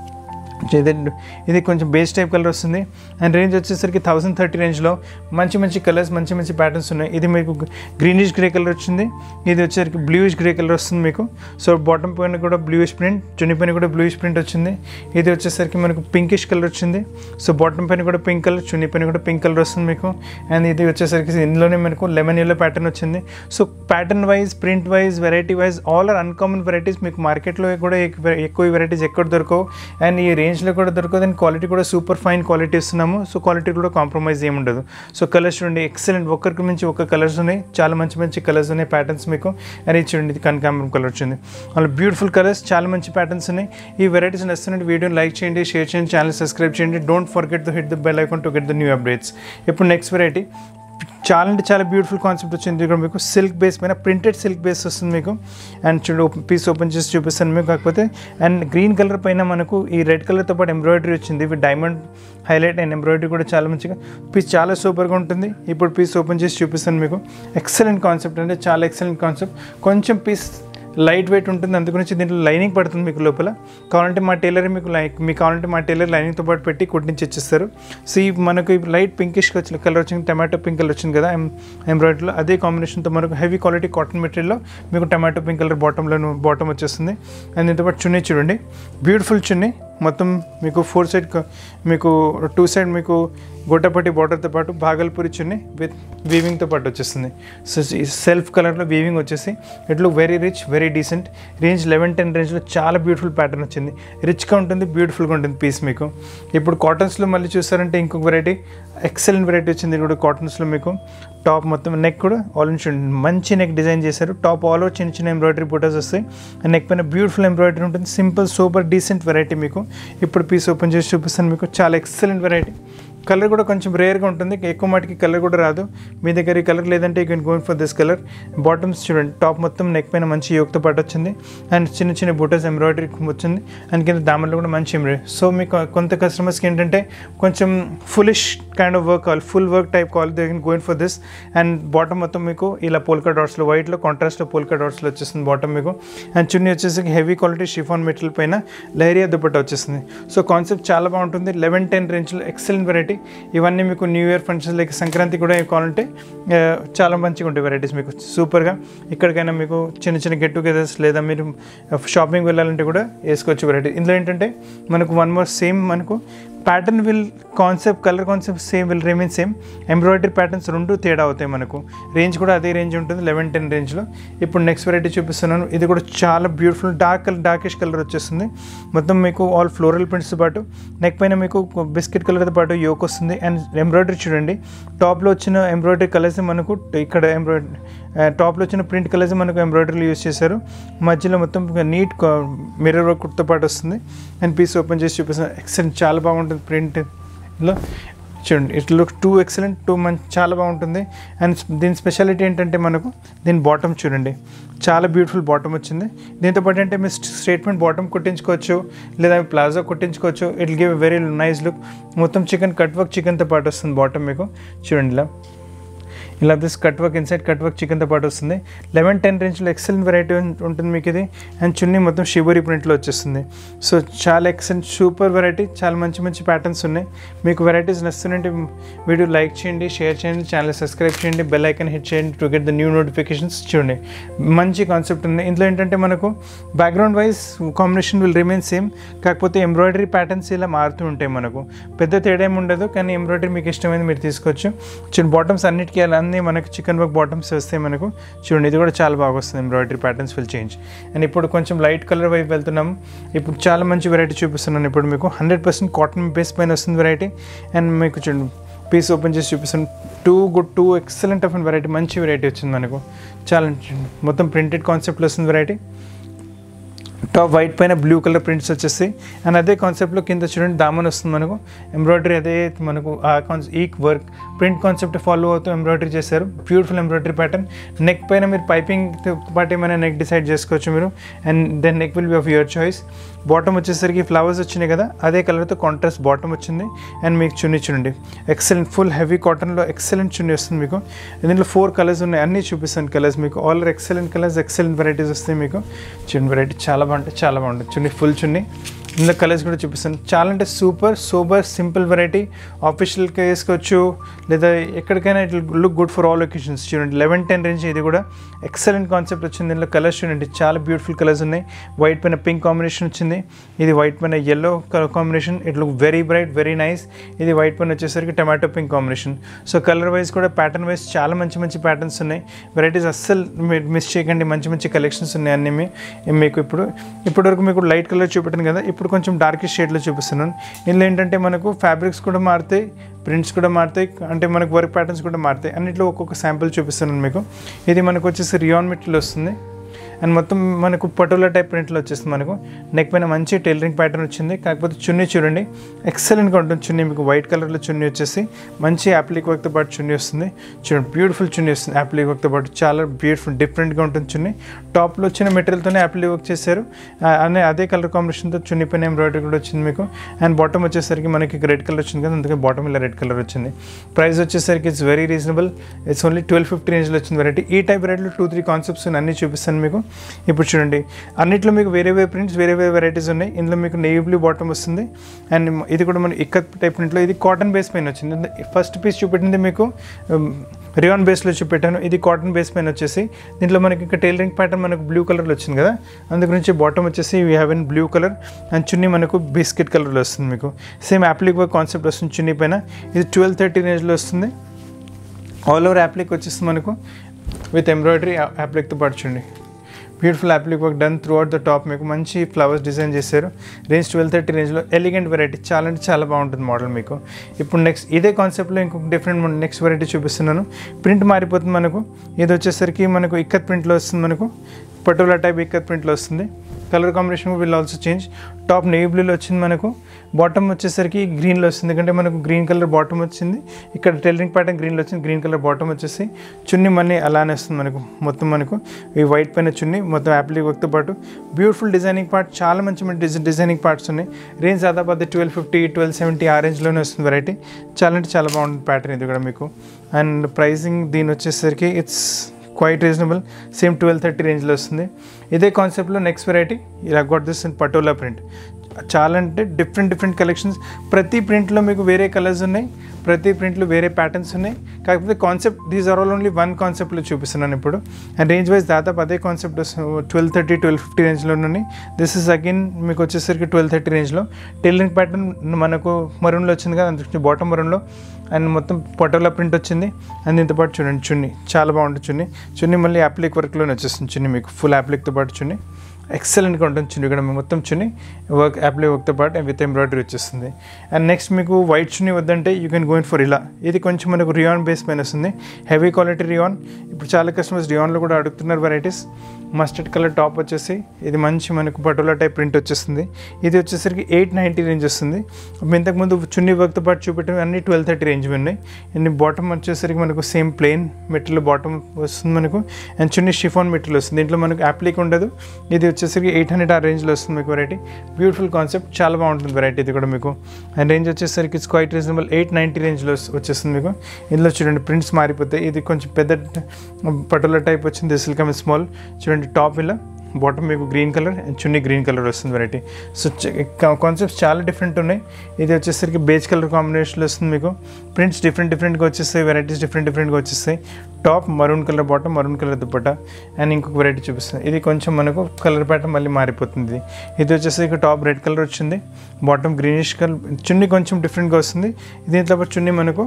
ఇది ఇది కొంచెం బేస్ టైప్ కలర్ వస్తుంది అండ్ రేంజ్ వచ్చేసరికి థౌసండ్ థర్టీ రేంజ్లో మంచి మంచి కలర్స్ మంచి మంచి ప్యాటర్న్స్ ఉన్నాయి ఇది మీకు గ్రీనిష్ గ్రే కలర్ వచ్చింది ఇది వచ్చేసరికి బ్లూయిష్ గ్రే కలర్ వస్తుంది మీకు సో బాటమ్ పైన కూడా బ్లూయిష్ ప్రింట్ చున్ని పైన కూడా బ్లూయిష్ ప్రింట్ వచ్చింది ఇది వచ్చేసరికి మనకు పింకిష్ కలర్ వచ్చింది సో బాటమ్ పైన కూడా పింక్ కలర్ చున్ని పైన కూడా పింక్ కలర్ వస్తుంది మీకు అండ్ ఇది వచ్చేసరికి ఇందులోనే మనకు లెమన్ ఎల్లో ప్యాటర్న్ వచ్చింది so pattern wise print wise variety wise all are uncommon varieties మీకు మార్కెట్లో కూడా ఎక్కువ- ఎక్కువ వెరైటీస్ ఎక్కడ దొరకవు అండ్ ఈ రేంజ్లో కూడా దొరకదు అండ్ క్వాలిటీ కూడా సూపర్ ఫైన్ క్వాలిటీ ఇస్తున్నాము సో క్వాలిటీ కూడా కాంప్రమైజ్ ఏమి ఉండదు సో కలర్స్ చూడండి ఎక్సలెంట్ ఒక్కరికి మించి ఒక కలర్స్ ఉన్నాయి చాలా మంచి మంచి కలర్స్ ఉన్నాయి ప్యాటర్న్స్ మీకు అండ్ ఇది చూడండి ఇది కనకాంబరం కలర్ వచ్చింది అలా బ్యూటిఫుల్ కలర్స్ చాలా మంచి ప్యాటర్న్స్ ఉన్నాయి ఈ వెరైటీస్ నచ్చినట్టు వీడియోని లైక్ చేయండి షేర్ చేయండి ఛానల్ సబ్స్క్రైబ్ చేయండి don't forget to hit the bell icon to get the new updates ఇప్పుడు నెక్స్ట్ వెరైటీ చాలా అంటే చాలా బ్యూటిఫుల్ కాన్సెప్ట్ వచ్చింది ఇక్కడ మీకు సిల్క్ బేస్ పైన ప్రింటెడ్ సిల్క్ బేస్ వస్తుంది మీకు అండ్ చూడు పీస్ ఓపెన్ చేసి చూపిస్తాను మీకు కాకపోతే అండ్ గ్రీన్ కలర్ పైన మనకు ఈ రెడ్ కలర్తో పాటు ఎంబ్రాయిడరీ వచ్చింది with diamond highlight and embroidery కూడా చాలా మంచిగా పీస్ చాలా సూపర్గా ఉంటుంది ఇప్పుడు పీస్ ఓపెన్ చేసి చూపిస్తాను మీకు ఎక్సలెంట్ కాన్సెప్ట్ అంటే చాలా ఎక్సలెంట్ కాన్సెప్ట్ కొంచెం పీస్ లైట్ వెయిట్ ఉంటుంది అందు గురించి దీంట్లో లైనింగ్ పడుతుంది మీకు లోపల కావాలంటే మా టైలర్ మీకు లైక్ మీకు కావాలంటే మా టైలర్ లైనింగ్తో పాటు పెట్టి కుట్టించి ఇచ్చేస్తారు సో ఈ మనకు ఈ లైట్ పింకిష్ వచ్చిన కలర్ వచ్చింది టమాటో పింక్ కలర్ వచ్చింది కదా ఎం ఎంబ్రాయిడరీలో అదే కాంబినేషన్తో మనకు హెవీ క్వాలిటీ కాటన్ మెటీరియల్లో మీకు టమాటో పింక్ కలర్ బాటంలో బాటమ్ వచ్చేస్తుంది అండ్ దీంతో పాటు చున్నీ చూడండి బ్యూటిఫుల్ చున్నీ మొత్తం మీకు ఫోర్ సైడ్ మీకు టూ సైడ్ మీకు గొట్టపట్టి బార్డర్తో పాటు భాగల్పూరి చున్నీ విత్ వీవింగ్తో పాటు వచ్చేస్తుంది సో ఈ సెల్ఫ్ కలర్లో వీవింగ్ వచ్చేసి it look very rich very decent range eleven ten రేంజ్లో చాలా బ్యూటిఫుల్ ప్యాటర్న్ వచ్చింది రిచ్గా ఉంటుంది బ్యూటిఫుల్గా ఉంటుంది పీస్ మీకు ఇప్పుడు కాటన్స్లో మళ్ళీ చూస్తారంటే ఇంకొక వెరైటీ ఎక్సలెంట్ వెరైటీ వచ్చింది ఇది కూడా కాటన్స్లో మీకు టాప్ మొత్తం నెక్ కూడా ఆల్ ఇన్ చూడండి మంచి నెక్ డిజైన్ చేశారు టాప్ ఆల్ ఓవర్ చిన్న చిన్న ఎంబ్రాయిడరీ బుటాస్ వస్తాయి నెక్ పైన బ్యూటిఫుల్ ఎంబ్రాయిడరీ ఉంటుంది సింపుల్ సూపర్ డీసెంట్ వెరైటీ మీకు ఇప్పుడు పీస్ ఓపెన్ చేసి చూపిస్తాను మీకు చాలా ఎక్సలెంట్ వెరైటీ కలర్ కూడా కొంచెం రేర్గా ఉంటుంది ఎక్కువ మటుకి కలర్ కూడా రాదు మీ దగ్గర ఈ కలర్ లేదంటే you can go in for this colour bottoms చూడండి టాప్ మొత్తం నెక్ పైన మంచి యోగతో పాటు వచ్చింది అండ్ చిన్న చిన్న బూటస్ ఎంబ్రాయిడరీ వచ్చింది అండ్ కింద దామన్లో కూడా మంచి ఎంబ్రాయిడరీ సో మీకు కొంత కస్టమర్స్కి ఏంటంటే కొంచెం ఫులిష్ కైండ్ ఆఫ్ వర్క్ కావాలి ఫుల్ వర్క్ టైప్ కావాలి they can go in for this and bottom మొత్తం మీకు ఇలా పోల్కా డాట్స్లో వైట్లో కాంట్రాస్ట్లో పోల్కా డాట్స్లో వచ్చేస్తుంది బాటమ్ మీకు అండ్ చున్నీ వచ్చేసి హెవీ క్వాలిటీ షిఫాన్ మెటీరియల్ పైన లైరియా దుపట్టా వచ్చేస్తుంది సో కాన్సెప్ట్ చాలా బాగుంటుంది లెవెన్ టెన్ రేంజ్లో ఎక్సలెంట్ వెరైటీ ఇవన్నీ మీకు new year functions like Sankranti కూడా కావాలంటే ఆ, చాలా మంచిగా ఉంటాయి వెరైటీస్ మీకు సూపర్గా ఎక్కడికైనా మీకు చిన్న చిన్న గెట్ టుగెదర్స్ లేదా మీరు షాపింగ్ వెళ్ళాలంటే కూడా వేసుకోవచ్చు వెరైటీ ఇందులో ఏంటంటే మనకు వన్ మోర్ సేమ్ మనకు pattern will concept colour concept same will remain same embroidery patterns రెండు తేడా అవుతాయి మనకు రేంజ్ కూడా అదే రేంజ్ ఉంటుంది లెవెన్ టెన్ రేంజ్లో ఇప్పుడు నెక్స్ట్ వెరైటీ చూపిస్తున్నాను ఇది కూడా చాలా beautiful dark colour darkish colour వచ్చేస్తుంది మొత్తం మీకు ఆల్ ఫ్లోరల్ ప్రింట్స్తో పాటు నెక్ పైన మీకు బిస్కెట్ కలర్తో పాటు యోక్ వస్తుంది అండ్ ఎంబ్రాయిడరీ చూడండి టాప్లో వచ్చిన ఎంబ్రాయిడరీ కలర్స్ మనకు ఇక్కడ ఎంబ్రాయిడరీ టాప్లో వచ్చిన ప్రింట్ కలర్స్ మనకు ఎంబ్రాయిడరీలు యూస్ చేశారు మధ్యలో మొత్తం నీట్ మిర్రర్ వర్క్తో పాటు వస్తుంది అండ్ పీస్ ఓపెన్ చేసి చూపిస్తాను ఎక్సలెంట్ చాలా బాగుంటుంది ప్రింట్లో చూడండి it look too excellent too మంచి చాలా బాగుంటుంది అండ్ దీని స్పెషాలిటీ ఏంటంటే మనకు దీని బాటమ్ చూడండి చాలా బ్యూటిఫుల్ బాటమ్ వచ్చింది దీంతో పాటు అంటే మీరు స్టేట్మెంట్ బాటమ్ కుట్టించుకోవచ్చు లేదా ప్లాజో కుట్టించుకోవచ్చు it give very nice look మొత్తం చికెన్ కట్ వర్క్ చికెన్తో పాటు వస్తుంది బాటమ్ మీకు చూడండి ఇలా ఇలా this cut work inside cut work చికెన్తో పాటు వస్తుంది లెవెన్ టెన్ రేంజ్లో ఎక్సలెంట్ వెరైటీ ఉంటుంది మీకు ఇది అండ్ చున్నీ మొత్తం షిబోరి ప్రింట్లో వచ్చేస్తుంది సో చాలా ఎక్సలెంట్ సూపర్ వెరైటీ చాలా మంచి మంచి ప్యాటర్న్స్ ఉన్నాయి మీకు వెరైటీస్ నచ్చుతుంటే వీడియో లైక్ చేయండి షేర్ చేయండి ఛానల్ సబ్స్క్రైబ్ చేయండి బెల్ ఐకన్ హిట్ చేయండి to get the new notifications చూడండి మంచి కాన్సెప్ట్ ఉంది ఇందులో ఏంటంటే మనకు background wise combination will remain same కాకపోతే ఎంబ్రాయిడరీ ప్యాటర్న్స్ ఇలా మారుతూ ఉంటాయి మనకు పెద్ద తేడా ఏమి ఉండదు కానీ ఎంబ్రాయిడరీ మీకు ఇష్టమైంది మీరు తీసుకోవచ్చు చూడండి బాటమ్స్ అన్నిటికీ అలా అన్నీ మనకు చికెన్ వర్క్ బాటమ్స్ వస్తాయి మనకు చూడండి ఇది కూడా చాలా బాగా వస్తుంది embroidery patterns will change and ఇప్పుడు కొంచెం లైట్ కలర్ వైపు వెళ్తున్నాం ఇప్పుడు చాలా మంచి వెరైటీ చూపిస్తున్నాను ఇప్పుడు మీకు హండ్రెడ్ పర్సెంట్ కాటన్ బేస్ పైన వస్తుంది వెరైటీ అండ్ మీకు చూడండి పీస్ ఓపెన్ చేసి చూపిస్తాను too good too excellent of variety మంచి వెరైటీ వచ్చింది మనకు చాలా మొత్తం ప్రింటెడ్ కాన్సెప్ట్లో వస్తుంది వెరైటీ టాప్ వైట్ పైన బ్లూ కలర్ ప్రింట్స్ వచ్చేసి అండ్ అదే కాన్సెప్ట్లో కింద చూడండి దామన్ వస్తుంది మనకు ఎంబ్రాయిడరీ అదే మనకు ఆ కాన్సె ఈ వర్క్ ప్రింట్ కాన్సెప్ట్ ఫాలో అవుతూ ఎంబ్రాయిడరీ చేశారు బ్యూటిఫుల్ ఎంబ్రాయిడరీ ప్యాటర్న్ నెక్ పైన మీరు పైపింగ్ పాటు ఏమైనా నెక్ డిసైడ్ చేసుకోవచ్చు మీరు and then neck will be of your choice bottom వచ్చేసరికి ఫ్లవర్స్ వచ్చినాయి కదా అదే కలర్తో కాంట్రాస్ట్ బాటమ్ వచ్చింది అండ్ మీకు చున్నీ చూడండి ఎక్సలెంట్ ఫుల్ హెవీ కాటన్లో ఎక్సలెంట్ చున్నీ వస్తుంది మీకు దీంట్లో ఫోర్ కలర్స్ ఉన్నాయి అన్నీ చూపిస్తాను కలర్స్ మీకు all are excellent colours excellent varieties వస్తాయి మీకు చున్నీ వెరైటీ చాలా బాగుంటుంది చాలా బాగుంటుంది చున్నీ ఫుల్ చున్నీ ఇందులో కలర్స్ కూడా చూపిస్తాను చాలా అంటే సూపర్ సూపర్ సింపుల్ వెరైటీ ఆఫీషియల్కి వేసుకోవచ్చు లేదా ఎక్కడికైనా it look good for all occasions చూడండి లెవెన్ టెన్ రేంజ్ ఇది కూడా ఎక్సలెంట్ కాన్సెప్ట్ వచ్చింది దీనిలో కలర్స్ చూడండి చాలా బ్యూటిఫుల్ కలర్స్ ఉన్నాయి వైట్ పైన పింక్ కాంబినేషన్ వచ్చింది ఇది వైట్ పైన yellow combination it look very bright very nice ఇది వైట్ పైన వచ్చేసరికి tomato pink combination so colour wise కూడా ప్యాటర్న్ వైజ్ చాలా మంచి మంచి ప్యాటర్న్స్ ఉన్నాయి వెరైటీస్ అస్సలు మీరు మిస్ చేయకండి మంచి మంచి కలెక్షన్స్ ఉన్నాయి అన్నీ మీ మీకు ఇప్పుడు ఇప్పటివరకు మీకు లైట్ కలర్ చూపెట్టాను కదా ఇప్పుడు కొంచెం డార్క్ షేడ్లో చూపిస్తున్నాను ఇందులో ఏంటంటే మనకు ఫ్యాబ్రిక్స్ కూడా మారుతాయి ప్రింట్స్ కూడా మారుతాయి అంటే మనకు వర్క్ ప్యాటర్న్స్ కూడా మారుతాయి అన్నిట్లో ఒక్కొక్క శాంపుల్ చూపిస్తున్నాను మీకు ఇది మనకు వచ్చేసి రియాన్ మెటీరియల్ వస్తుంది అండ్ మొత్తం మనకు పటోలా టైప్ ప్రింట్లో వచ్చేస్తుంది మనకు నెక్ పైన మంచి టైలరింగ్ ప్యాటర్న్ వచ్చింది కాకపోతే చున్నీ చూడండి ఎక్సలెంట్గా ఉంటుంది చున్నీ మీకు వైట్ కలర్లో చున్నీ వచ్చేసి మంచి యాప్లిక్ వర్క్తో పాటు చున్నీ వస్తుంది చూడండి బ్యూటిఫుల్ చున్నీ వస్తుంది యాప్లిక్ వర్క్తో పాటు చాలా బ్యూటిఫుల్ డిఫరెంట్గా ఉంటుంది చున్నీ టాప్లో వచ్చిన మెటీరియల్తోనే యాప్లిక్ వర్క్ చేశారు అనే అదే కలర్ కాంబినేషన్తో చున్నీ పైన ఎంబ్రాయిడరీ కూడా వచ్చింది మీకు అండ్ బాటమ్ వచ్చేసరికి మనకి రెడ్ కలర్ వచ్చింది కదా అందుకే బాటమ్ ఇలా రెడ్ కలర్ వచ్చింది ప్రైస్ వచ్చేసరికి it's very reasonable it's only twelve fifty రేంజ్లో వచ్చింది వెరైటీ ఈ టైప్ వెరైటీలో టూ త్రీ కాన్సెప్ట్స్ అన్నీ చూపిస్తాను మీకు ఇప్పుడు చూడండి అన్నిట్లో మీకు వేరే వేరే ప్రింట్స్ వేరే వేరే వెరైటీస్ ఉన్నాయి ఇందులో మీకు నెయ్యి బ్లూ బాటమ్ వస్తుంది అండ్ ఇది కూడా మన ఇక్కత్ టైప్ ప్రింట్లో ఇది కాటన్ బేస్ పైన వచ్చింది ఫస్ట్ పీస్ చూపెట్టింది మీకు రియాన్ బేస్లో చూపెట్టాను ఇది కాటన్ బేస్ పైన వచ్చేసి దీంట్లో మనకి ఇంకా టైలరింగ్ ప్యాటర్న్ మనకు బ్లూ కలర్లో వచ్చింది కదా అందు గురించి బాటమ్ వచ్చేసి we have in blue colour and chunni మనకు బిస్కెట్ కలర్లో వస్తుంది మీకు సేమ్ యాప్లిక్ వర్క్ కాన్సెప్ట్ వస్తుంది చున్నీ పైన ఇది ట్వెల్వ్ థర్టీ రేంజ్లో వస్తుంది ఆల్ ఓవర్ యాప్లిక్ వచ్చేస్తుంది మనకు విత్ ఎంబ్రాయిడరీ యాప్లిక్తో పాటు చూడండి beautiful applique work done throughout the top మీకు మంచి ఫ్లవర్స్ డిజైన్ చేశారు రేంజ్ ట్వెల్వ్ థర్టీ రేంజ్లో ఎలిగెంట్ వెరైటీ చాలా అంటే చాలా బాగుంటుంది మోడల్ మీకు ఇప్పుడు నెక్స్ట్ ఇదే కాన్సెప్ట్లో ఇంకొక డిఫరెంట్ నెక్స్ట్ వెరైటీ చూపిస్తున్నాను ప్రింట్ మారిపోతుంది మనకు ఇది వచ్చేసరికి మనకు ఇక్కత్ ప్రింట్లో వస్తుంది మనకు పటోలా టైప్ ఇక్కత్ ప్రింట్లో వస్తుంది colour combination will also change top navy బ్లూలో వచ్చింది మనకు బాటమ్ వచ్చేసరికి గ్రీన్లో వస్తుంది ఎందుకంటే మనకు గ్రీన్ కలర్ బాటమ్ వచ్చింది ఇక్కడ టైలరింగ్ ప్యాటర్న్ గ్రీన్లో వచ్చింది గ్రీన్ కలర్ బాటమ్ వచ్చేసి చున్నీ మనీ అలానే వస్తుంది మనకు మొత్తం మనకు ఈ వైట్ పైన చున్నీ మొత్తం యాప్లీ వర్క్తో పాటు బ్యూటిఫుల్ డిజైనింగ్ పార్ట్ చాలా మంచి మంచి డిజైన్ డిజైనింగ్ పార్ట్స్ ఉన్నాయి రేంజ్ దాదాపు ట్వెల్వ్ ఫిఫ్టీ ట్వెల్వ్ సెవెంటీ ఆ రేంజ్లోనే వస్తుంది వెరైటీ చాలా అంటే చాలా బాగుంటుంది ప్యాటర్న్ ఇది కూడా మీకు అండ్ ప్రైసింగ్ దీని వచ్చేసరికి it's quite reasonable same twelve thirty రేంజ్లో వస్తుంది ఇదే కాన్సెప్ట్లో నెక్స్ట్ వెరైటీ ఇలా got this in patola print చాలా అంటే డిఫరెంట్ డిఫరెంట్ కలెక్షన్స్ ప్రతి ప్రింట్లో మీకు వేరే కలర్స్ ఉన్నాయి ప్రతి ప్రింట్లో వేరే ప్యాటర్న్స్ ఉన్నాయి కాకపోతే concept these are all only one కాన్సెప్ట్లో చూపిస్తున్నాను ఇప్పుడు అండ్ రేంజ్ వైజ్ దాదాపు అదే concept twelve thirty twelve fifty రేంజ్లో ఉన్నాయి దిస్ ఇస్ అగైన్ మీకు వచ్చేసరికి ట్వెల్వ్ థర్టీ రేంజ్లో టైలరింగ్ ప్యాటర్న్ మనకు మరూన్లో వచ్చింది కదా అందుకే బాటమ్ మరూన్లో అండ్ మొత్తం పొటోలా ప్రింట్ వచ్చింది అండ్ దీంతో పాటు చూడండి చున్నీ చాలా బాగుంటుంది చున్నీ చున్నీ మళ్ళీ యాప్లిక్ వర్క్లోనే వచ్చేస్తుంది చున్నీ మీకు ఫుల్ యాప్లిక్తో పాటు చున్నీ ఎక్సలెంట్గా ఉంటుంది చున్నీ కూడా మొత్తం చున్నీ వర్క్ యాప్లై వర్క్తో పాటు విత్ ఎంబ్రాయిడరీ వచ్చేస్తుంది అండ్ నెక్స్ట్ మీకు వైట్ చున్నీ వద్దంటే యూ కెన్ గోయిన్ ఫర్ ఇలా ఇది కొంచెం మనకు రియాన్ బేస్ పైన వస్తుంది హెవీ క్వాలిటీ రియాన్ ఇప్పుడు చాలా కస్టమర్స్ రియాన్లో కూడా అడుగుతున్నారు వెరైటీస్ మస్టర్డ్ కలర్ టాప్ వచ్చేసి ఇది మంచి మనకు పటోలా టైప్ ప్రింట్ వచ్చేస్తుంది ఇది వచ్చేసరికి ఎయిట్ నైంటీ రేంజ్ వస్తుంది ఇంతకుముందు చున్నీ వర్క్తో పాటు చూపెట్టిన అన్ని ట్వెల్వ్ థర్టీ రేంజ్ ఉన్నాయి అండ్ బాటమ్ వచ్చేసరికి మనకు సేమ్ ప్లెయిన్ మెటీరియల్ బాటమ్ వస్తుంది మనకు అండ్ చున్నీ షిఫాన్ మెటీరియల్ వస్తుంది దీంట్లో మనకు యాప్లిక్ ఉండదు ఇది వచ్చేసరికి ఎయిట్ హండ్రెడ్ ఆ రేంజ్లో వస్తుంది మీకు వెరైటీ బ్యూటిఫుల్ కాన్సెప్ట్ చాలా బాగుంటుంది వెరైటీ ఇది కూడా మీకు అండ్ రేంజ్ వచ్చేసరికి it's quite reasonable eight ninety రేంజ్లో వచ్చేస్తుంది మీకు ఇందులో చూడండి ప్రింట్స్ మారిపోతాయి ఇది కొంచెం పెద్ద పటోలా టైప్ వచ్చింది దిస్ విల్ కమ్ స్మాల్ చూడండి టాప్ ఇలా బాటమ్ మీకు green colour and chunni green colour వస్తుంది వెరైటీ సో కాన్సెప్ట్స్ చాలా డిఫరెంట్ ఉన్నాయి ఇది వచ్చేసరికి బేజ్ కలర్ కాంబినేషన్లో వస్తుంది మీకు ప్రింట్స్ డిఫరెంట్ డిఫరెంట్గా వచ్చేస్తాయి వెరైటీస్ డిఫరెంట్ డిఫరెంట్గా వచ్చేస్తాయి top maroon colour bottom maroon colour dupatta and ఇంకొక వెరైటీ చూపిస్తుంది ఇది కొంచెం మనకు కలర్ ప్యాటర్న్ మళ్ళీ మారిపోతుంది ఇది వచ్చేసరికి టాప్ రెడ్ కలర్ వచ్చింది బాటమ్ గ్రీనిష్ కలర్ చున్నీ కొంచెం డిఫరెంట్గా వస్తుంది దీంతో పాటు చున్నీ మనకు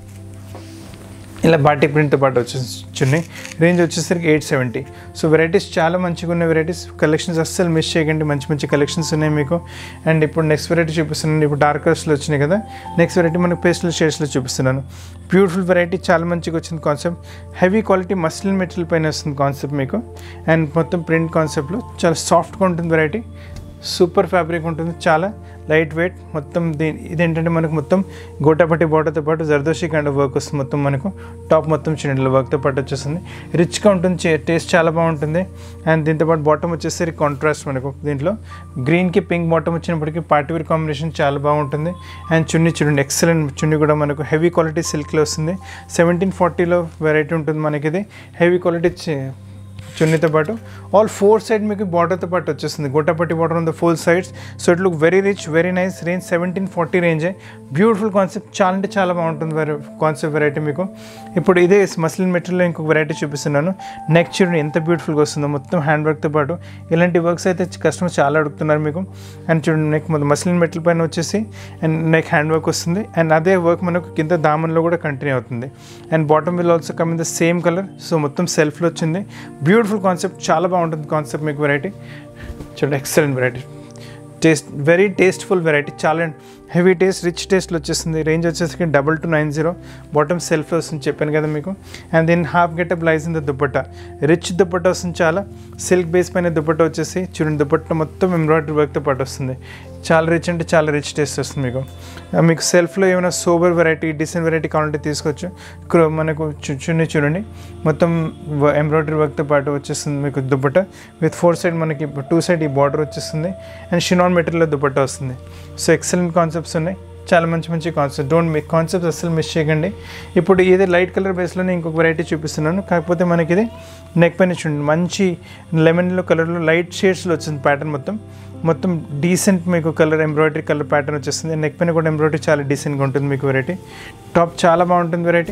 ఇలా బాటిక్ ప్రింట్తో పాటు వచ్చేసి చున్నీ రేంజ్ వచ్చేసరికి ఎయిట్ సెవెంటీ సో వెరైటీస్ చాలా మంచిగా ఉన్న వెరైటీస్ కలెక్షన్స్ అస్సలు మిస్ చేయకండి మంచి మంచి కలెక్షన్స్ ఉన్నాయి మీకు అండ్ ఇప్పుడు నెక్స్ట్ వెరైటీ చూపిస్తున్నాను ఇప్పుడు డార్క్ కలర్స్లో వచ్చినాయి కదా నెక్స్ట్ వెరైటీ మనకు పేస్టల్ షేడ్స్లో చూపిస్తున్నాను బ్యూటిఫుల్ వెరైటీ చాలా మంచిగా వచ్చింది concept heavy quality muslin material పైన వస్తుంది కాన్సెప్ట్ మీకు అండ్ మొత్తం ప్రింట్ కాన్సెప్ట్లో చాలా సాఫ్ట్గా ఉంటుంది వెరైటీ సూపర్ ఫ్యాబ్రిక్ ఉంటుంది చాలా లైట్ వెయిట్ మొత్తం దీని ఇదేంటంటే మనకు మొత్తం గోటాపట్టి బోటతో పాటు జర్దోషి కైండ్ ఆఫ్ వర్క్ వస్తుంది మొత్తం మనకు టాప్ మొత్తం చిన్న వర్క్తో పాటు వచ్చేస్తుంది రిచ్గా ఉంటుంది టేస్ట్ చాలా బాగుంటుంది అండ్ దీంతో పాటు బాటమ్ వచ్చేసరికి కాంట్రాస్ట్ మనకు దీంట్లో గ్రీన్కి పింక్ బాటమ్ వచ్చినప్పటికీ పార్టీ వేర్ కాంబినేషన్ చాలా బాగుంటుంది అండ్ చున్నీ చూడండి ఎక్సలెంట్ చున్నీ కూడా మనకు హెవీ క్వాలిటీ సిల్క్లో వస్తుంది సెవెంటీన్ ఫార్టీలో వెరైటీ ఉంటుంది మనకి ఇది హెవీ క్వాలిటీ చున్నీతో పాటు ఆల్ ఫోర్ సైడ్ మీకు బార్డర్తో పాటు వచ్చేస్తుంది gota patti border on the four sides so it look very rich very nice range seventeen forty రేంజే బ్యూటిఫుల్ కాన్సెప్ట్ చాలా అంటే చాలా బాగుంటుంది వెరై కాన్సెప్ట్ వెరైటీ మీకు ఇప్పుడు ఇదే మస్లిన్ మెటీరియల్లో ఇంకొక వెరైటీ చూపిస్తున్నాను నెక్ చూడండి ఎంత బ్యూటిఫుల్గా వస్తుందో మొత్తం హ్యాండ్ వర్క్తో పాటు ఇలాంటి వర్క్స్ అయితే కస్టమర్ చాలా అడుగుతున్నారు మీకు అండ్ చూడండి నెక్ మస్లిన్ మెటీరియల్ పైన వచ్చేసి అండ్ నెక్ హ్యాండ్ వర్క్ వస్తుంది అండ్ అదే వర్క్ మనకు కింద దామన్లో కూడా కంటిన్యూ అవుతుంది and bottom will also come in the same colour so మొత్తం సెల్ఫ్లో వచ్చింది బ్యూటిఫుల్ కాన్సెప్ట్ చాలా బాగుంటుంది కాన్సెప్ట్ మీకు వెరైటీ చూడండి excellent variety taste very tasteful variety చాలా హెవీ టేస్ట్ రిచ్ టేస్ట్లో వచ్చేస్తుంది రేంజ్ వచ్చేసరికి double two nine zero bottom self వస్తుంది చెప్పాను కదా మీకు and then half getup lies in the dupatta rich dupatta వస్తుంది చాలా సిల్క్ బేస్ పైన దుప్పట్ట వచ్చేసి చూడండి దుప్పట్ట మొత్తం ఎంబ్రాయిడరీ వర్క్తో పాటు వస్తుంది చాలా రిచ్ అంటే చాలా రిచ్ టేస్ట్ వస్తుంది మీకు ఆ, మీకు సెల్ఫ్లో ఏమైనా సోబర్ వెరైటీ డిసెంట్ వెరైటీ కావాలంటే తీసుకోవచ్చు క్రో- మనకు చు- చున్నీ చూడండి మొత్తం ఎంబ్రాయిడరీ వర్క్తో పాటు వచ్చేస్తుంది మీకు దుప్పట్ట విత్ ఫోర్ సైడ్ మనకి టూ సైడ్ ఈ బార్డర్ వచ్చేస్తుంది అండ్ షినాన్ మెటీరియల్ దుప్పట్ట వస్తుంది సో ఎక్సలెంట్ కాన్సెప్ట్స్ ఉన్నాయి చాలా మంచి మంచి కాన్సెప్ట్ డోంట్ మీ కాన్సెప్ట్స్ అస్సలు మిస్ చేయకండి ఇప్పుడు ఇది లైట్ కలర్ బేస్లోనే ఇంకొక వెరైటీ చూపిస్తున్నాను కాకపోతే మనకి ఇది నెక్ పైన చూడండి మంచి లెమన్లో కలర్లో లైట్ షేడ్స్లో వచ్చింది ప్యాటర్న్ మొత్తం మొత్తం డీసెంట్ మీకు కలర్ ఎంబ్రాయిడరీ కలర్ ప్యాటర్న్ వచ్చేస్తుంది నెక్ పైన కూడా ఎంబ్రాయిడరీ చాలా డీసెంట్గా ఉంటుంది మీకు వెరైటీ టాప్ చాలా బాగుంటుంది వెరైటీ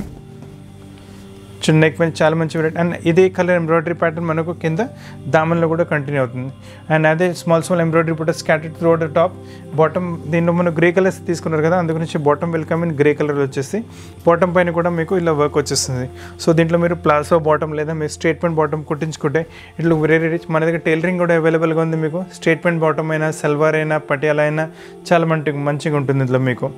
చిన్న నెక్ పైన చాలా మంచి వెరైటీ అండ్ ఇదే కలర్ ఎంబ్రాయిడరీ ప్యాటర్న్ మనకు కింద దామన్లో కూడా కంటిన్యూ అవుతుంది అండ్ అదే స్మాల్ స్మాల్ ఎంబ్రాయిడరీ కూడా scattered through the top bottom దీనిలో మనం గ్రే కలర్స్ తీసుకున్నారు కదా అందు గురించి bottom will come in grey colour వచ్చేసి బాటమ్ పైన కూడా మీకు ఇలా వర్క్ వచ్చేస్తుంది సో దీంట్లో మీరు ప్లాసో బాటమ్ లేదా మీరు స్ట్రేట్ పెయింట్ బాటమ్ కుట్టించుకుంటే ఇట్లా వెరీ రిచ్ మన దగ్గర టైలరింగ్ కూడా అవైలబుల్గా ఉంది మీకు స్ట్రేట్ పెయింట్ బాటమ్ అయినా సల్వార్ అయినా పటియాలా అయినా చాలా మంచి మంచిగా ఉంటుంది ఇందులో మీకు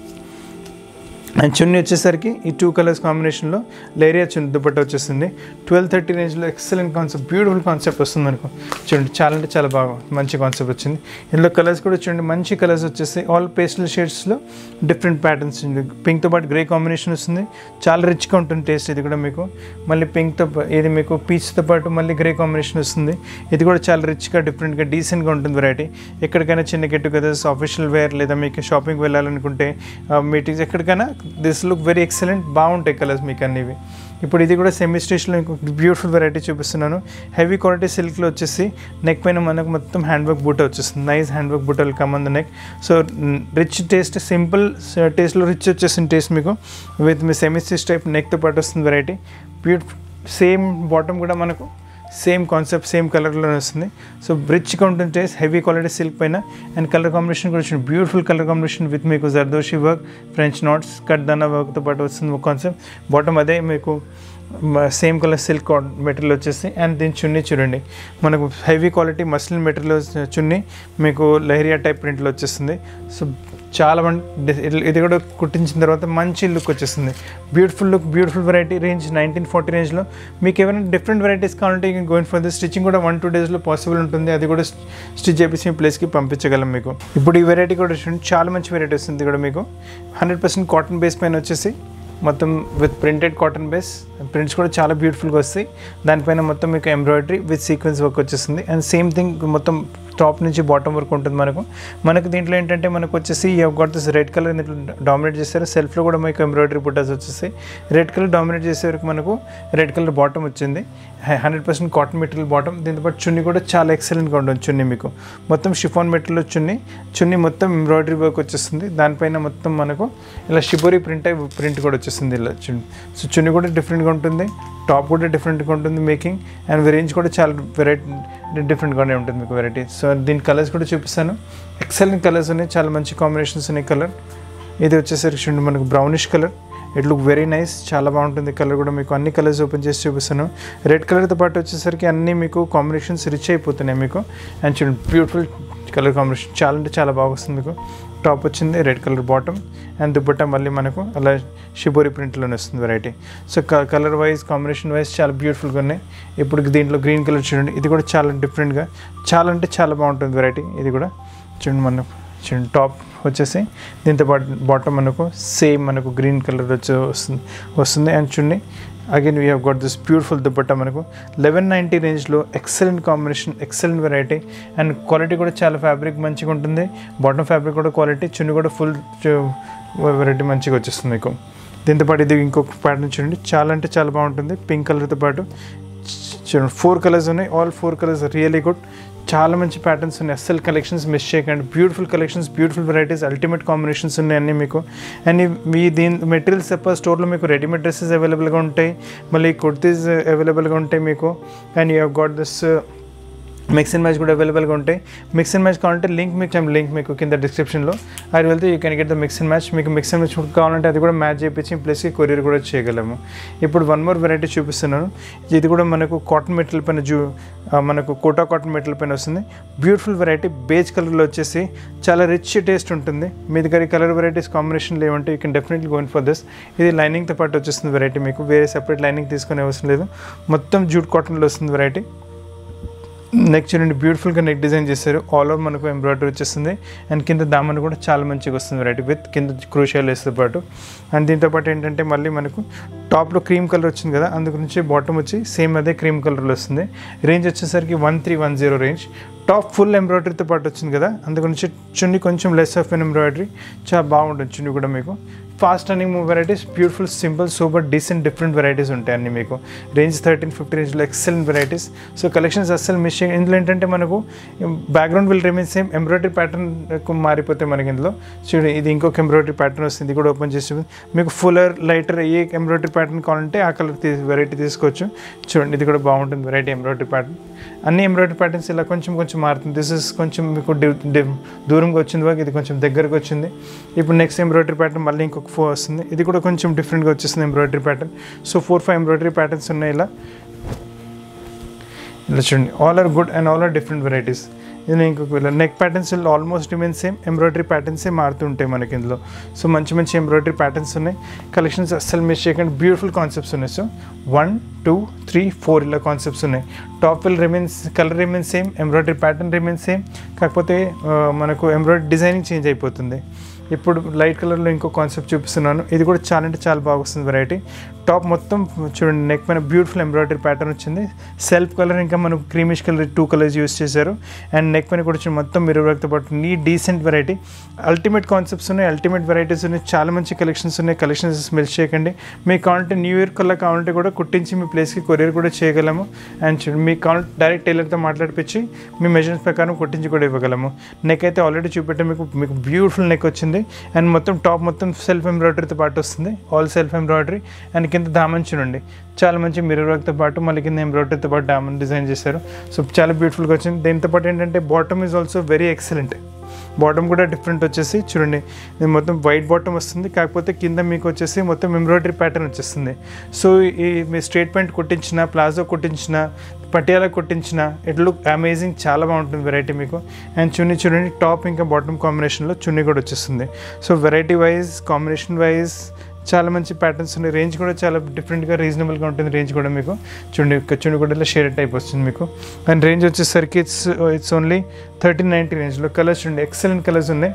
అండ్ చున్నీ వచ్చేసరికి ఈ టూ కలర్స్ కాంబినేషన్లో లేరియా చున్నీ దుపట్ట వచ్చేస్తుంది ట్వెల్వ్ థర్టీ రేంజ్లో ఎక్సలెంట్ కాన్సెప్ట్ బ్యూటిఫుల్ కాన్సెప్ట్ వస్తుంది మనకు చూడండి చాలా అంటే చాలా బాగా మంచి కాన్సెప్ట్ వచ్చింది ఇందులో కలర్స్ కూడా చూడండి మంచి కలర్స్ వచ్చేసి ఆల్ పేస్టల్ షేడ్స్లో డిఫరెంట్ ప్యాటర్న్స్ పింక్తో పాటు గ్రే కాంబినేషన్ వస్తుంది చాలా రిచ్గా ఉంటుంది టేస్ట్ ఇది కూడా మీకు మళ్ళీ పింక్తో ఇది మీకు పీచ్తో పాటు మళ్ళీ గ్రే కాంబినేషన్ వస్తుంది ఇది కూడా చాలా రిచ్గా డిఫరెంట్గా డీసెంట్గా ఉంటుంది వెరైటీ ఎక్కడికైనా చిన్న గెట్ టుగెదర్స్ ఆఫీషియల్ వేర్ లేదా మీకు షాపింగ్ వెళ్ళాలనుకుంటే మీటింగ్స్ ఎక్కడికైనా దిస్ లుక్ వెరీ ఎక్సలెంట్ బాగుంటాయి కలర్స్ మీకు అన్నివి ఇప్పుడు ఇది కూడా సెమీ స్టిచ్లో ఇంకొక బ్యూటిఫుల్ వెరైటీ చూపిస్తున్నాను హెవీ క్వాలిటీ సిల్క్లో వచ్చేసి నెక్ పైన మనకు మొత్తం హ్యాండ్ వర్క్ బూట వచ్చేస్తుంది nice hand work buta come on the neck so rich taste simple టేస్ట్లో రిచ్ వచ్చేసింది టేస్ట్ మీకు విత్ మీ సెమీ స్టిచ్ టైప్ నెక్తో పాటు వస్తుంది వెరైటీ బ్యూటిఫుల్ సేమ్ బాటమ్ కూడా మనకు సేమ్ కాన్సెప్ట్ సేమ్ కలర్లో వస్తుంది సో రిచ్గా ఉంటుంది టేస్ట్ హెవీ క్వాలిటీ సిల్క్ పైన అండ్ కలర్ కాంబినేషన్ కూడా వచ్చింది బ్యూటిఫుల్ కలర్ కాంబినేషన్ విత్ మీకు zardozi work French knots cut dana వర్క్తో పాటు వస్తుంది ఒక కాన్సెప్ట్ బాటమ్ అదే మీకు సేమ్ కలర్ సిల్క్ మెటీరియల్ వచ్చేసి అండ్ దీని చున్నీ చూడండి మనకు heavy quality muslin material chunni మీకు లహరియా టైప్ ప్రింట్లో వచ్చేస్తుంది సో చాలా మంది ఇది కూడా కుట్టించిన తర్వాత మంచి లుక్ వచ్చేస్తుంది beautiful look beautiful variety range nineteen forty రేంజ్లో మీకు ఏమైనా డిఫరెంట్ వెరైటీస్ కావాలంటే గోయిన్ ఫర్ ది స్టిచ్చింగ్ కూడా వన్ టూ డేస్లో పాసిబుల్ ఉంటుంది అది కూడా స్టిచ్ చేపించి మీ ప్లేస్కి పంపించగలం మీకు ఇప్పుడు ఈ వెరైటీ కూడా చూడండి చాలా మంచి వెరైటీ వస్తుంది కూడా మీకు హండ్రెడ్ పర్సెంట్ కాటన్ బేస్ పైన వచ్చేసి మొత్తం with printed cotton base prints కూడా చాలా బ్యూటిఫుల్గా వస్తాయి దానిపైన మొత్తం మీకు ఎంబ్రాయిడరీ విత్ సీక్వెన్స్ వర్క్ వచ్చేస్తుంది అండ్ సేమ్ థింగ్ మొత్తం టాప్ నుంచి బాటమ్ వరకు ఉంటుంది మనకు మనకు దీంట్లో ఏంటంటే మనకు వచ్చేసి you got this red colour dominate చేస్తారు సెల్ఫ్లో కూడా మీకు ఎంబ్రాయిడరీ బుటాస్ వచ్చేస్తాయి రెడ్ కలర్ డామినేట్ చేసే వరకు మనకు రెడ్ కలర్ బాటమ్ వచ్చింది hundred percent cotton material bottom దీంతో పాటు చున్నీ కూడా చాలా ఎక్సలెంట్గా ఉంటుంది చున్నీ మీకు మొత్తం షిఫాన్ మెటీరియల్ చున్నీ చున్నీ మొత్తం ఎంబ్రాయిడరీ వర్క్ వచ్చేస్తుంది దానిపైన మొత్తం మనకు ఇలా షిబోరీ ప్రింట్ ప్రింట్ కూడా వచ్చేస్తుంది ఇలా చున్నీ సో చున్నీ కూడా డిఫరెంట్గా ఉంటుంది టాప్ కూడా డిఫరెంట్గా ఉంటుంది మేకింగ్ అండ్ రేంజ్ కూడా చాలా వెరైటీ డిఫరెంట్గానే ఉంటుంది మీకు వెరైటీ సో దీని కలర్స్ కూడా చూపిస్తాను ఎక్సలెంట్ కలర్స్ ఉన్నాయి చాలా మంచి కాంబినేషన్స్ ఉన్నాయి కలర్ ఇది వచ్చేసరికి చూడండి మనకు brownish colour it look very nice చాలా బాగుంటుంది కలర్ కూడా మీకు అన్ని కలర్స్ ఓపెన్ చేసి చూపిస్తాను రెడ్ కలర్తో పాటు వచ్చేసరికి అన్నీ మీకు కాంబినేషన్స్ రిచ్ అయిపోతున్నాయి మీకు అండ్ చూడండి బ్యూటిఫుల్ కలర్ కాంబినేషన్ చాలా అంటే చాలా బాగా వస్తుంది మీకు టాప్ వచ్చింది red colour bottom and dupatta మళ్ళీ మనకు అలా షిబోరి ప్రింట్లోనే వస్తుంది variety so colour wise combination wise చాలా బ్యూటిఫుల్గా ఉన్నాయి ఇప్పుడు దీంట్లో గ్రీన్ కలర్ చూడండి ఇది కూడా చాలా డిఫరెంట్గా చాలా అంటే చాలా బాగుంటుంది వెరైటీ ఇది కూడా చూడండి మనకు చూడండి టాప్ వచ్చేసి దీంతో పాటు బాటమ్ మనకు సేమ్ మనకు గ్రీన్ కలర్ వచ్చి వస్తుంది వస్తుంది అండ్ చూడండి again we have got this beautiful dupatta మనకు లెవెన్ నైంటీ రేంజ్లో excellent combination excellent variety and quality కూడా చాలా ఫ్యాబ్రిక్ మంచిగా ఉంటుంది బాటమ్ ఫ్యాబ్రిక్ కూడా క్వాలిటీ చున్ని కూడా ఫుల్ వెరైటీ మంచిగా వచ్చేస్తుంది మీకు దీంతో పాటు ఇది ఇంకొక ప్యాటర్న్ చూడండి చాలా అంటే చాలా బాగుంటుంది పింక్ కలర్తో పాటు చూడండి ఫోర్ కలర్స్ ఉన్నాయి all four colours really good చాలా మంచి ప్యాటర్న్స్ ఉన్నాయి అస్సలు కలెక్షన్స్ మిస్ చేయకండి beautiful collections beautiful varieties ultimate combinations ఉన్నాయి అన్నీ మీకు అండ్ మీ దీని మెటీరియల్స్ తప్ప స్టోర్లో మీకు రెడీమేడ్ డ్రెస్సెస్ అవైలబుల్గా ఉంటాయి మళ్ళీ కుర్తీస్ అవైలబుల్గా ఉంటాయి మీకు and you have got this mix and match కూడా అవైలబుల్గా ఉంటాయి మిక్స్ అండ్ మ్యాచ్ కావాలంటే లింక్ మీకు లింక్ మీకు కింద డిస్క్రిప్షన్లో అది వెళ్తే you can get the mix and match మీకు మిక్స్ అండ్ మ్యాచ్ కావాలంటే అది కూడా మ్యాచ్ చేయించి ప్లస్కి కొరియర్ కూడా చేయగలము ఇప్పుడు వన్ మోర్ వెరైటీ చూపిస్తున్నాను ఇది కూడా మనకు కాటన్ మెటీరియల్ పైన జూ మనకు కోటా కాటన్ మెటీరియల్ పైన వస్తుంది బ్యూటిఫుల్ వెరైటీ బేజ్ కలర్లో వచ్చేసి చాలా రిచ్ టేస్ట్ ఉంటుంది మీ దగ్గర కలర్ వెరైటీస్ కాంబినేషన్ లేవంటే you can definitely going for this ఇది లైనింగ్తో పాటు వచ్చేస్తుంది వెరైటీ మీకు వేరే సెపరేట్ లైనింగ్ తీసుకునే అవసరం లేదు మొత్తం జూట్ కాటన్లో వస్తుంది వెరైటీ నెక్ చూడండి బ్యూటిఫుల్గా నెక్ డిజైన్ చేశారు ఆల్ ఓవర్ మనకు ఎంబ్రాయిడరీ వచ్చేస్తుంది అండ్ కింద దామన్ కూడా చాలా మంచిగా వస్తుంది వెరైటీ విత్ కింద క్రూషియల్ వేస్తే పాటు అండ్ దీంతో పాటు ఏంటంటే మళ్ళీ మనకు టాప్లో క్రీమ్ కలర్ వచ్చింది కదా అందు గురించి బాటమ్ వచ్చి సేమ్ అదే క్రీమ్ కలర్లో వస్తుంది రేంజ్ వచ్చేసరికి one three one zero range top full ఎంబ్రాయిడరీతో పాటు వచ్చింది కదా అందు గురించి చున్ని కొంచెం లెస్ ఆఫ్ ఎన్ ఎంబ్రాయిడరీ చాలా బాగుంటుంది చున్ని కూడా మీకు fast running varieties beautiful simple super decent different varieties ఉంటాయి అన్ని మీకు రేంజ్ థర్టీన్ ఫిఫ్టీ రేంజ్లో ఎక్సలెంట్ వెరైటీస్ సో కలెక్షన్స్ అస్సలు మిస్ చేయ ఇందులో ఏంటంటే మనకు background will remain same embroidery pattern మారిపోతే మనకి ఇందులో చూడండి ఇది ఇంకొక ఎంబ్రాయిడరీ ప్యాటర్న్ వస్తుంది ఇది కూడా ఓపెన్ చేసి మీకు ఫుల్లర్ లైటర్ ఏ ఎంబ్రాయిడరీ ప్యాటర్న్ కావాలంటే ఆ కలర్ వెరైటీ తీసుకోవచ్చు చూడండి ఇది కూడా బాగుంటుంది వెరైటీ ఎంబ్రాయిడరీ ప్యాటర్న్ అన్ని ఎంబ్రాయిడరీ ప్యాటర్న్స్ ఇలా కొంచెం కొంచెం మారుతుంది దిస్ ఇస్ కొంచెం మీకు దూరంగా వచ్చింది వరకు ఇది కొంచెం దగ్గరకు వచ్చింది ఇప్పుడు నెక్స్ట్ ఎంబ్రాయిడరీ ప్యాటర్న్ మళ్ళీ ఇంకొక ఫోర్ వస్తుంది ఇది కూడా కొంచెం డిఫరెంట్గా వచ్చేస్తుంది embroidery pattern so four five embroidery patterns ఉన్నాయి ఇలా ఇలా చూడండి all are good and all are different varieties ఇది ఇంకొక neck patterns almost remain same embroidery ప్యాటర్న్సే మారుతుంటాయి మనకి ఇందులో సో మంచి మంచి ఎంబ్రాయిడరీ ప్యాటర్న్స్ ఉన్నాయి కలెక్షన్స్ అస్సలు మిస్ చేయకండి బ్యూటిఫుల్ కాన్సెప్ట్స్ ఉన్నాయి so one two three four ఇలా కాన్సెప్ట్స్ ఉన్నాయి top will remains colour remain same embroidery pattern remain same కాకపోతే మనకు ఎంబ్రాయిడరీ డిజైనింగ్ చేంజ్ అయిపోతుంది ఇప్పుడు లైట్ కలర్లో ఇంకో కాన్సెప్ట్ చూపిస్తున్నాను ఇది కూడా చాలా అంటే చాలా బాగా వస్తుంది వెరైటీ టాప్ మొత్తం చూడండి నెక్ పైన బ్యూటిఫుల్ ఎంబ్రాయిడరీ ప్యాటర్న్ వచ్చింది సెల్ఫ్ కలర్ ఇంకా మనం creamish colour two colours use చేశారు అండ్ నెక్ పైన కూడా వచ్చిన మొత్తం మీరు వర్క్తో పాటు నీ డీసెంట్ వెరైటీ అల్టిమేట్ కాన్సెప్ట్స్ ఉన్నాయి అల్టిమేట్ వెరైటీస్ ఉన్నాయి చాలా మంచి కలెక్షన్స్ ఉన్నాయి కలెక్షన్స్ మిస్ చేయకండి మీకు కావాలంటే న్యూ ఇయర్ కల్లా కావాలంటే కూడా కుట్టించి మీ ప్లేస్కి కొరియర్ కూడా చేయగలము అండ్ చూడండి మీకు కావాలంటే డైరెక్ట్ టైలర్తో మాట్లాడిపించి మీ మెజర్స్ ప్రకారం కుట్టించి కూడా ఇవ్వగలము నెక్ అయితే ఆల్రెడీ చూపెట్టే మీకు మీకు బ్యూటిఫుల్ నెక్ వచ్చింది అండ్ మొత్తం టాప్ మొత్తం సెల్ఫ్ ఎంబ్రాయిడరీతో పాటు వస్తుంది ఆల్ సెల్ఫ్ ఎంబ్రాయిడరీ అండ్ కింద దామన్ చూడండి చాలా మంచి మిర్రర్ వర్క్తో పాటు మళ్ళీ కింద ఎంబ్రాయిడరీతో పాటు దామన్ డిజైన్ చేశారు సో చాలా బ్యూటిఫుల్గా వచ్చింది దీంతో పాటు ఏంటంటే bottom is also very excellent bottom కూడా డిఫరెంట్ వచ్చేసి చూడండి ఇది మొత్తం వైట్ బాటమ్ వస్తుంది కాకపోతే కింద మీకు వచ్చేసి మొత్తం ఎంబ్రాయిడరీ ప్యాటర్న్ వచ్చేస్తుంది సో ఈ మీ స్ట్రేట్ ప్యాంట్ కుట్టించిన ప్లాజో కుట్టించిన పటియాలా కుట్టించిన ఇట్ లుక్ అమేజింగ్ చాలా బాగుంటుంది వెరైటీ మీకు అండ్ చున్నీ చూడండి టాప్ ఇంకా బాటమ్ కాంబినేషన్లో చున్నీ కూడా వచ్చేస్తుంది so variety wise combination wise చాలా మంచి ప్యాటర్న్స్ ఉన్నాయి రేంజ్ కూడా చాలా డిఫరెంట్గా రీజనబుల్గా ఉంటుంది రేంజ్ కూడా మీకు చూడండి చుండి కూడా ఇలా షేర్ టైప్ వస్తుంది మీకు అండ్ రేంజ్ వచ్చేసరికి it's it's only thirteen ninety రేంజ్లో కలర్స్ చూడండి ఎక్సలెంట్ కలర్స్ ఉన్నాయి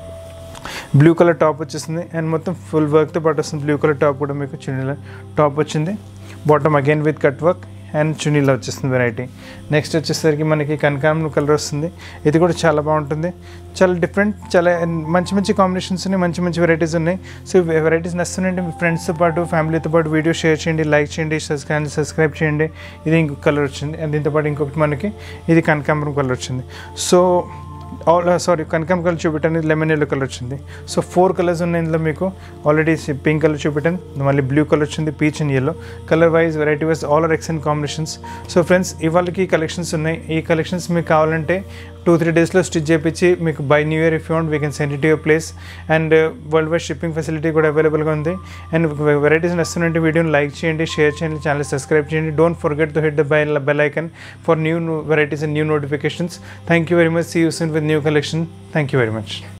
బ్లూ కలర్ టాప్ వచ్చేసింది అండ్ మొత్తం ఫుల్ వర్క్తో పాటు వస్తుంది బ్లూ కలర్ టాప్ కూడా మీకు చున్నీలో టాప్ వచ్చింది bottom again with cut work and చున్నీలో వచ్చేస్తుంది వెరైటీ నెక్స్ట్ వచ్చేసరికి మనకి కనకాంబరం కలర్ వస్తుంది ఇది కూడా చాలా బాగుంటుంది చాలా డిఫరెంట్ చాలా మంచి మంచి కాంబినేషన్స్ ఉన్నాయి మంచి మంచి వెరైటీస్ ఉన్నాయి సో వెరైటీస్ నచ్చుతున్నాయంటే మీ ఫ్రెండ్స్తో పాటు ఫ్యామిలీతో పాటు వీడియో షేర్ చేయండి లైక్ చేయండి సబ్స్క్రైబ్ సబ్స్క్రైబ్ చేయండి ఇది ఇంకొక కలర్ వచ్చింది అండ్ దీంతో పాటు ఇంకొకటి మనకి ఇది కనకాంబరం కలర్ వచ్చింది సో ఆల్ సారీ కనకాంబరం కలర్ చూపెట్టాను లెమన్ ఎల్లో కలర్ వచ్చింది సో ఫోర్ కలర్స్ ఉన్నాయి ఇందులో మీకు ఆల్రెడీ పింక్ కలర్ చూపెట్టాను మళ్ళీ బ్లూ కలర్ వచ్చింది peach and yellow colour wise variety wise all are excellent combinations so friends ఇవాళకి కలెక్షన్స్ ఉన్నాయి ఈ కలెక్షన్స్ మీకు కావాలంటే టూ త్రీ డేస్లో స్టిచ్ చేయించి మీకు by new year if you want we can send it your place and world wide shipping facility కూడా అవైలబుల్గా ఉంది అండ్ వెరైటీస్ నచ్చుతుంటే వీడియోని లైక్ చేయండి షేర్ చేయండి ఛానల్ సబ్స్క్రైబ్ చేయండి don't forget to hit the bell bell icon for new varieties and new notifications thank you very much see you soon with new collection thank you very much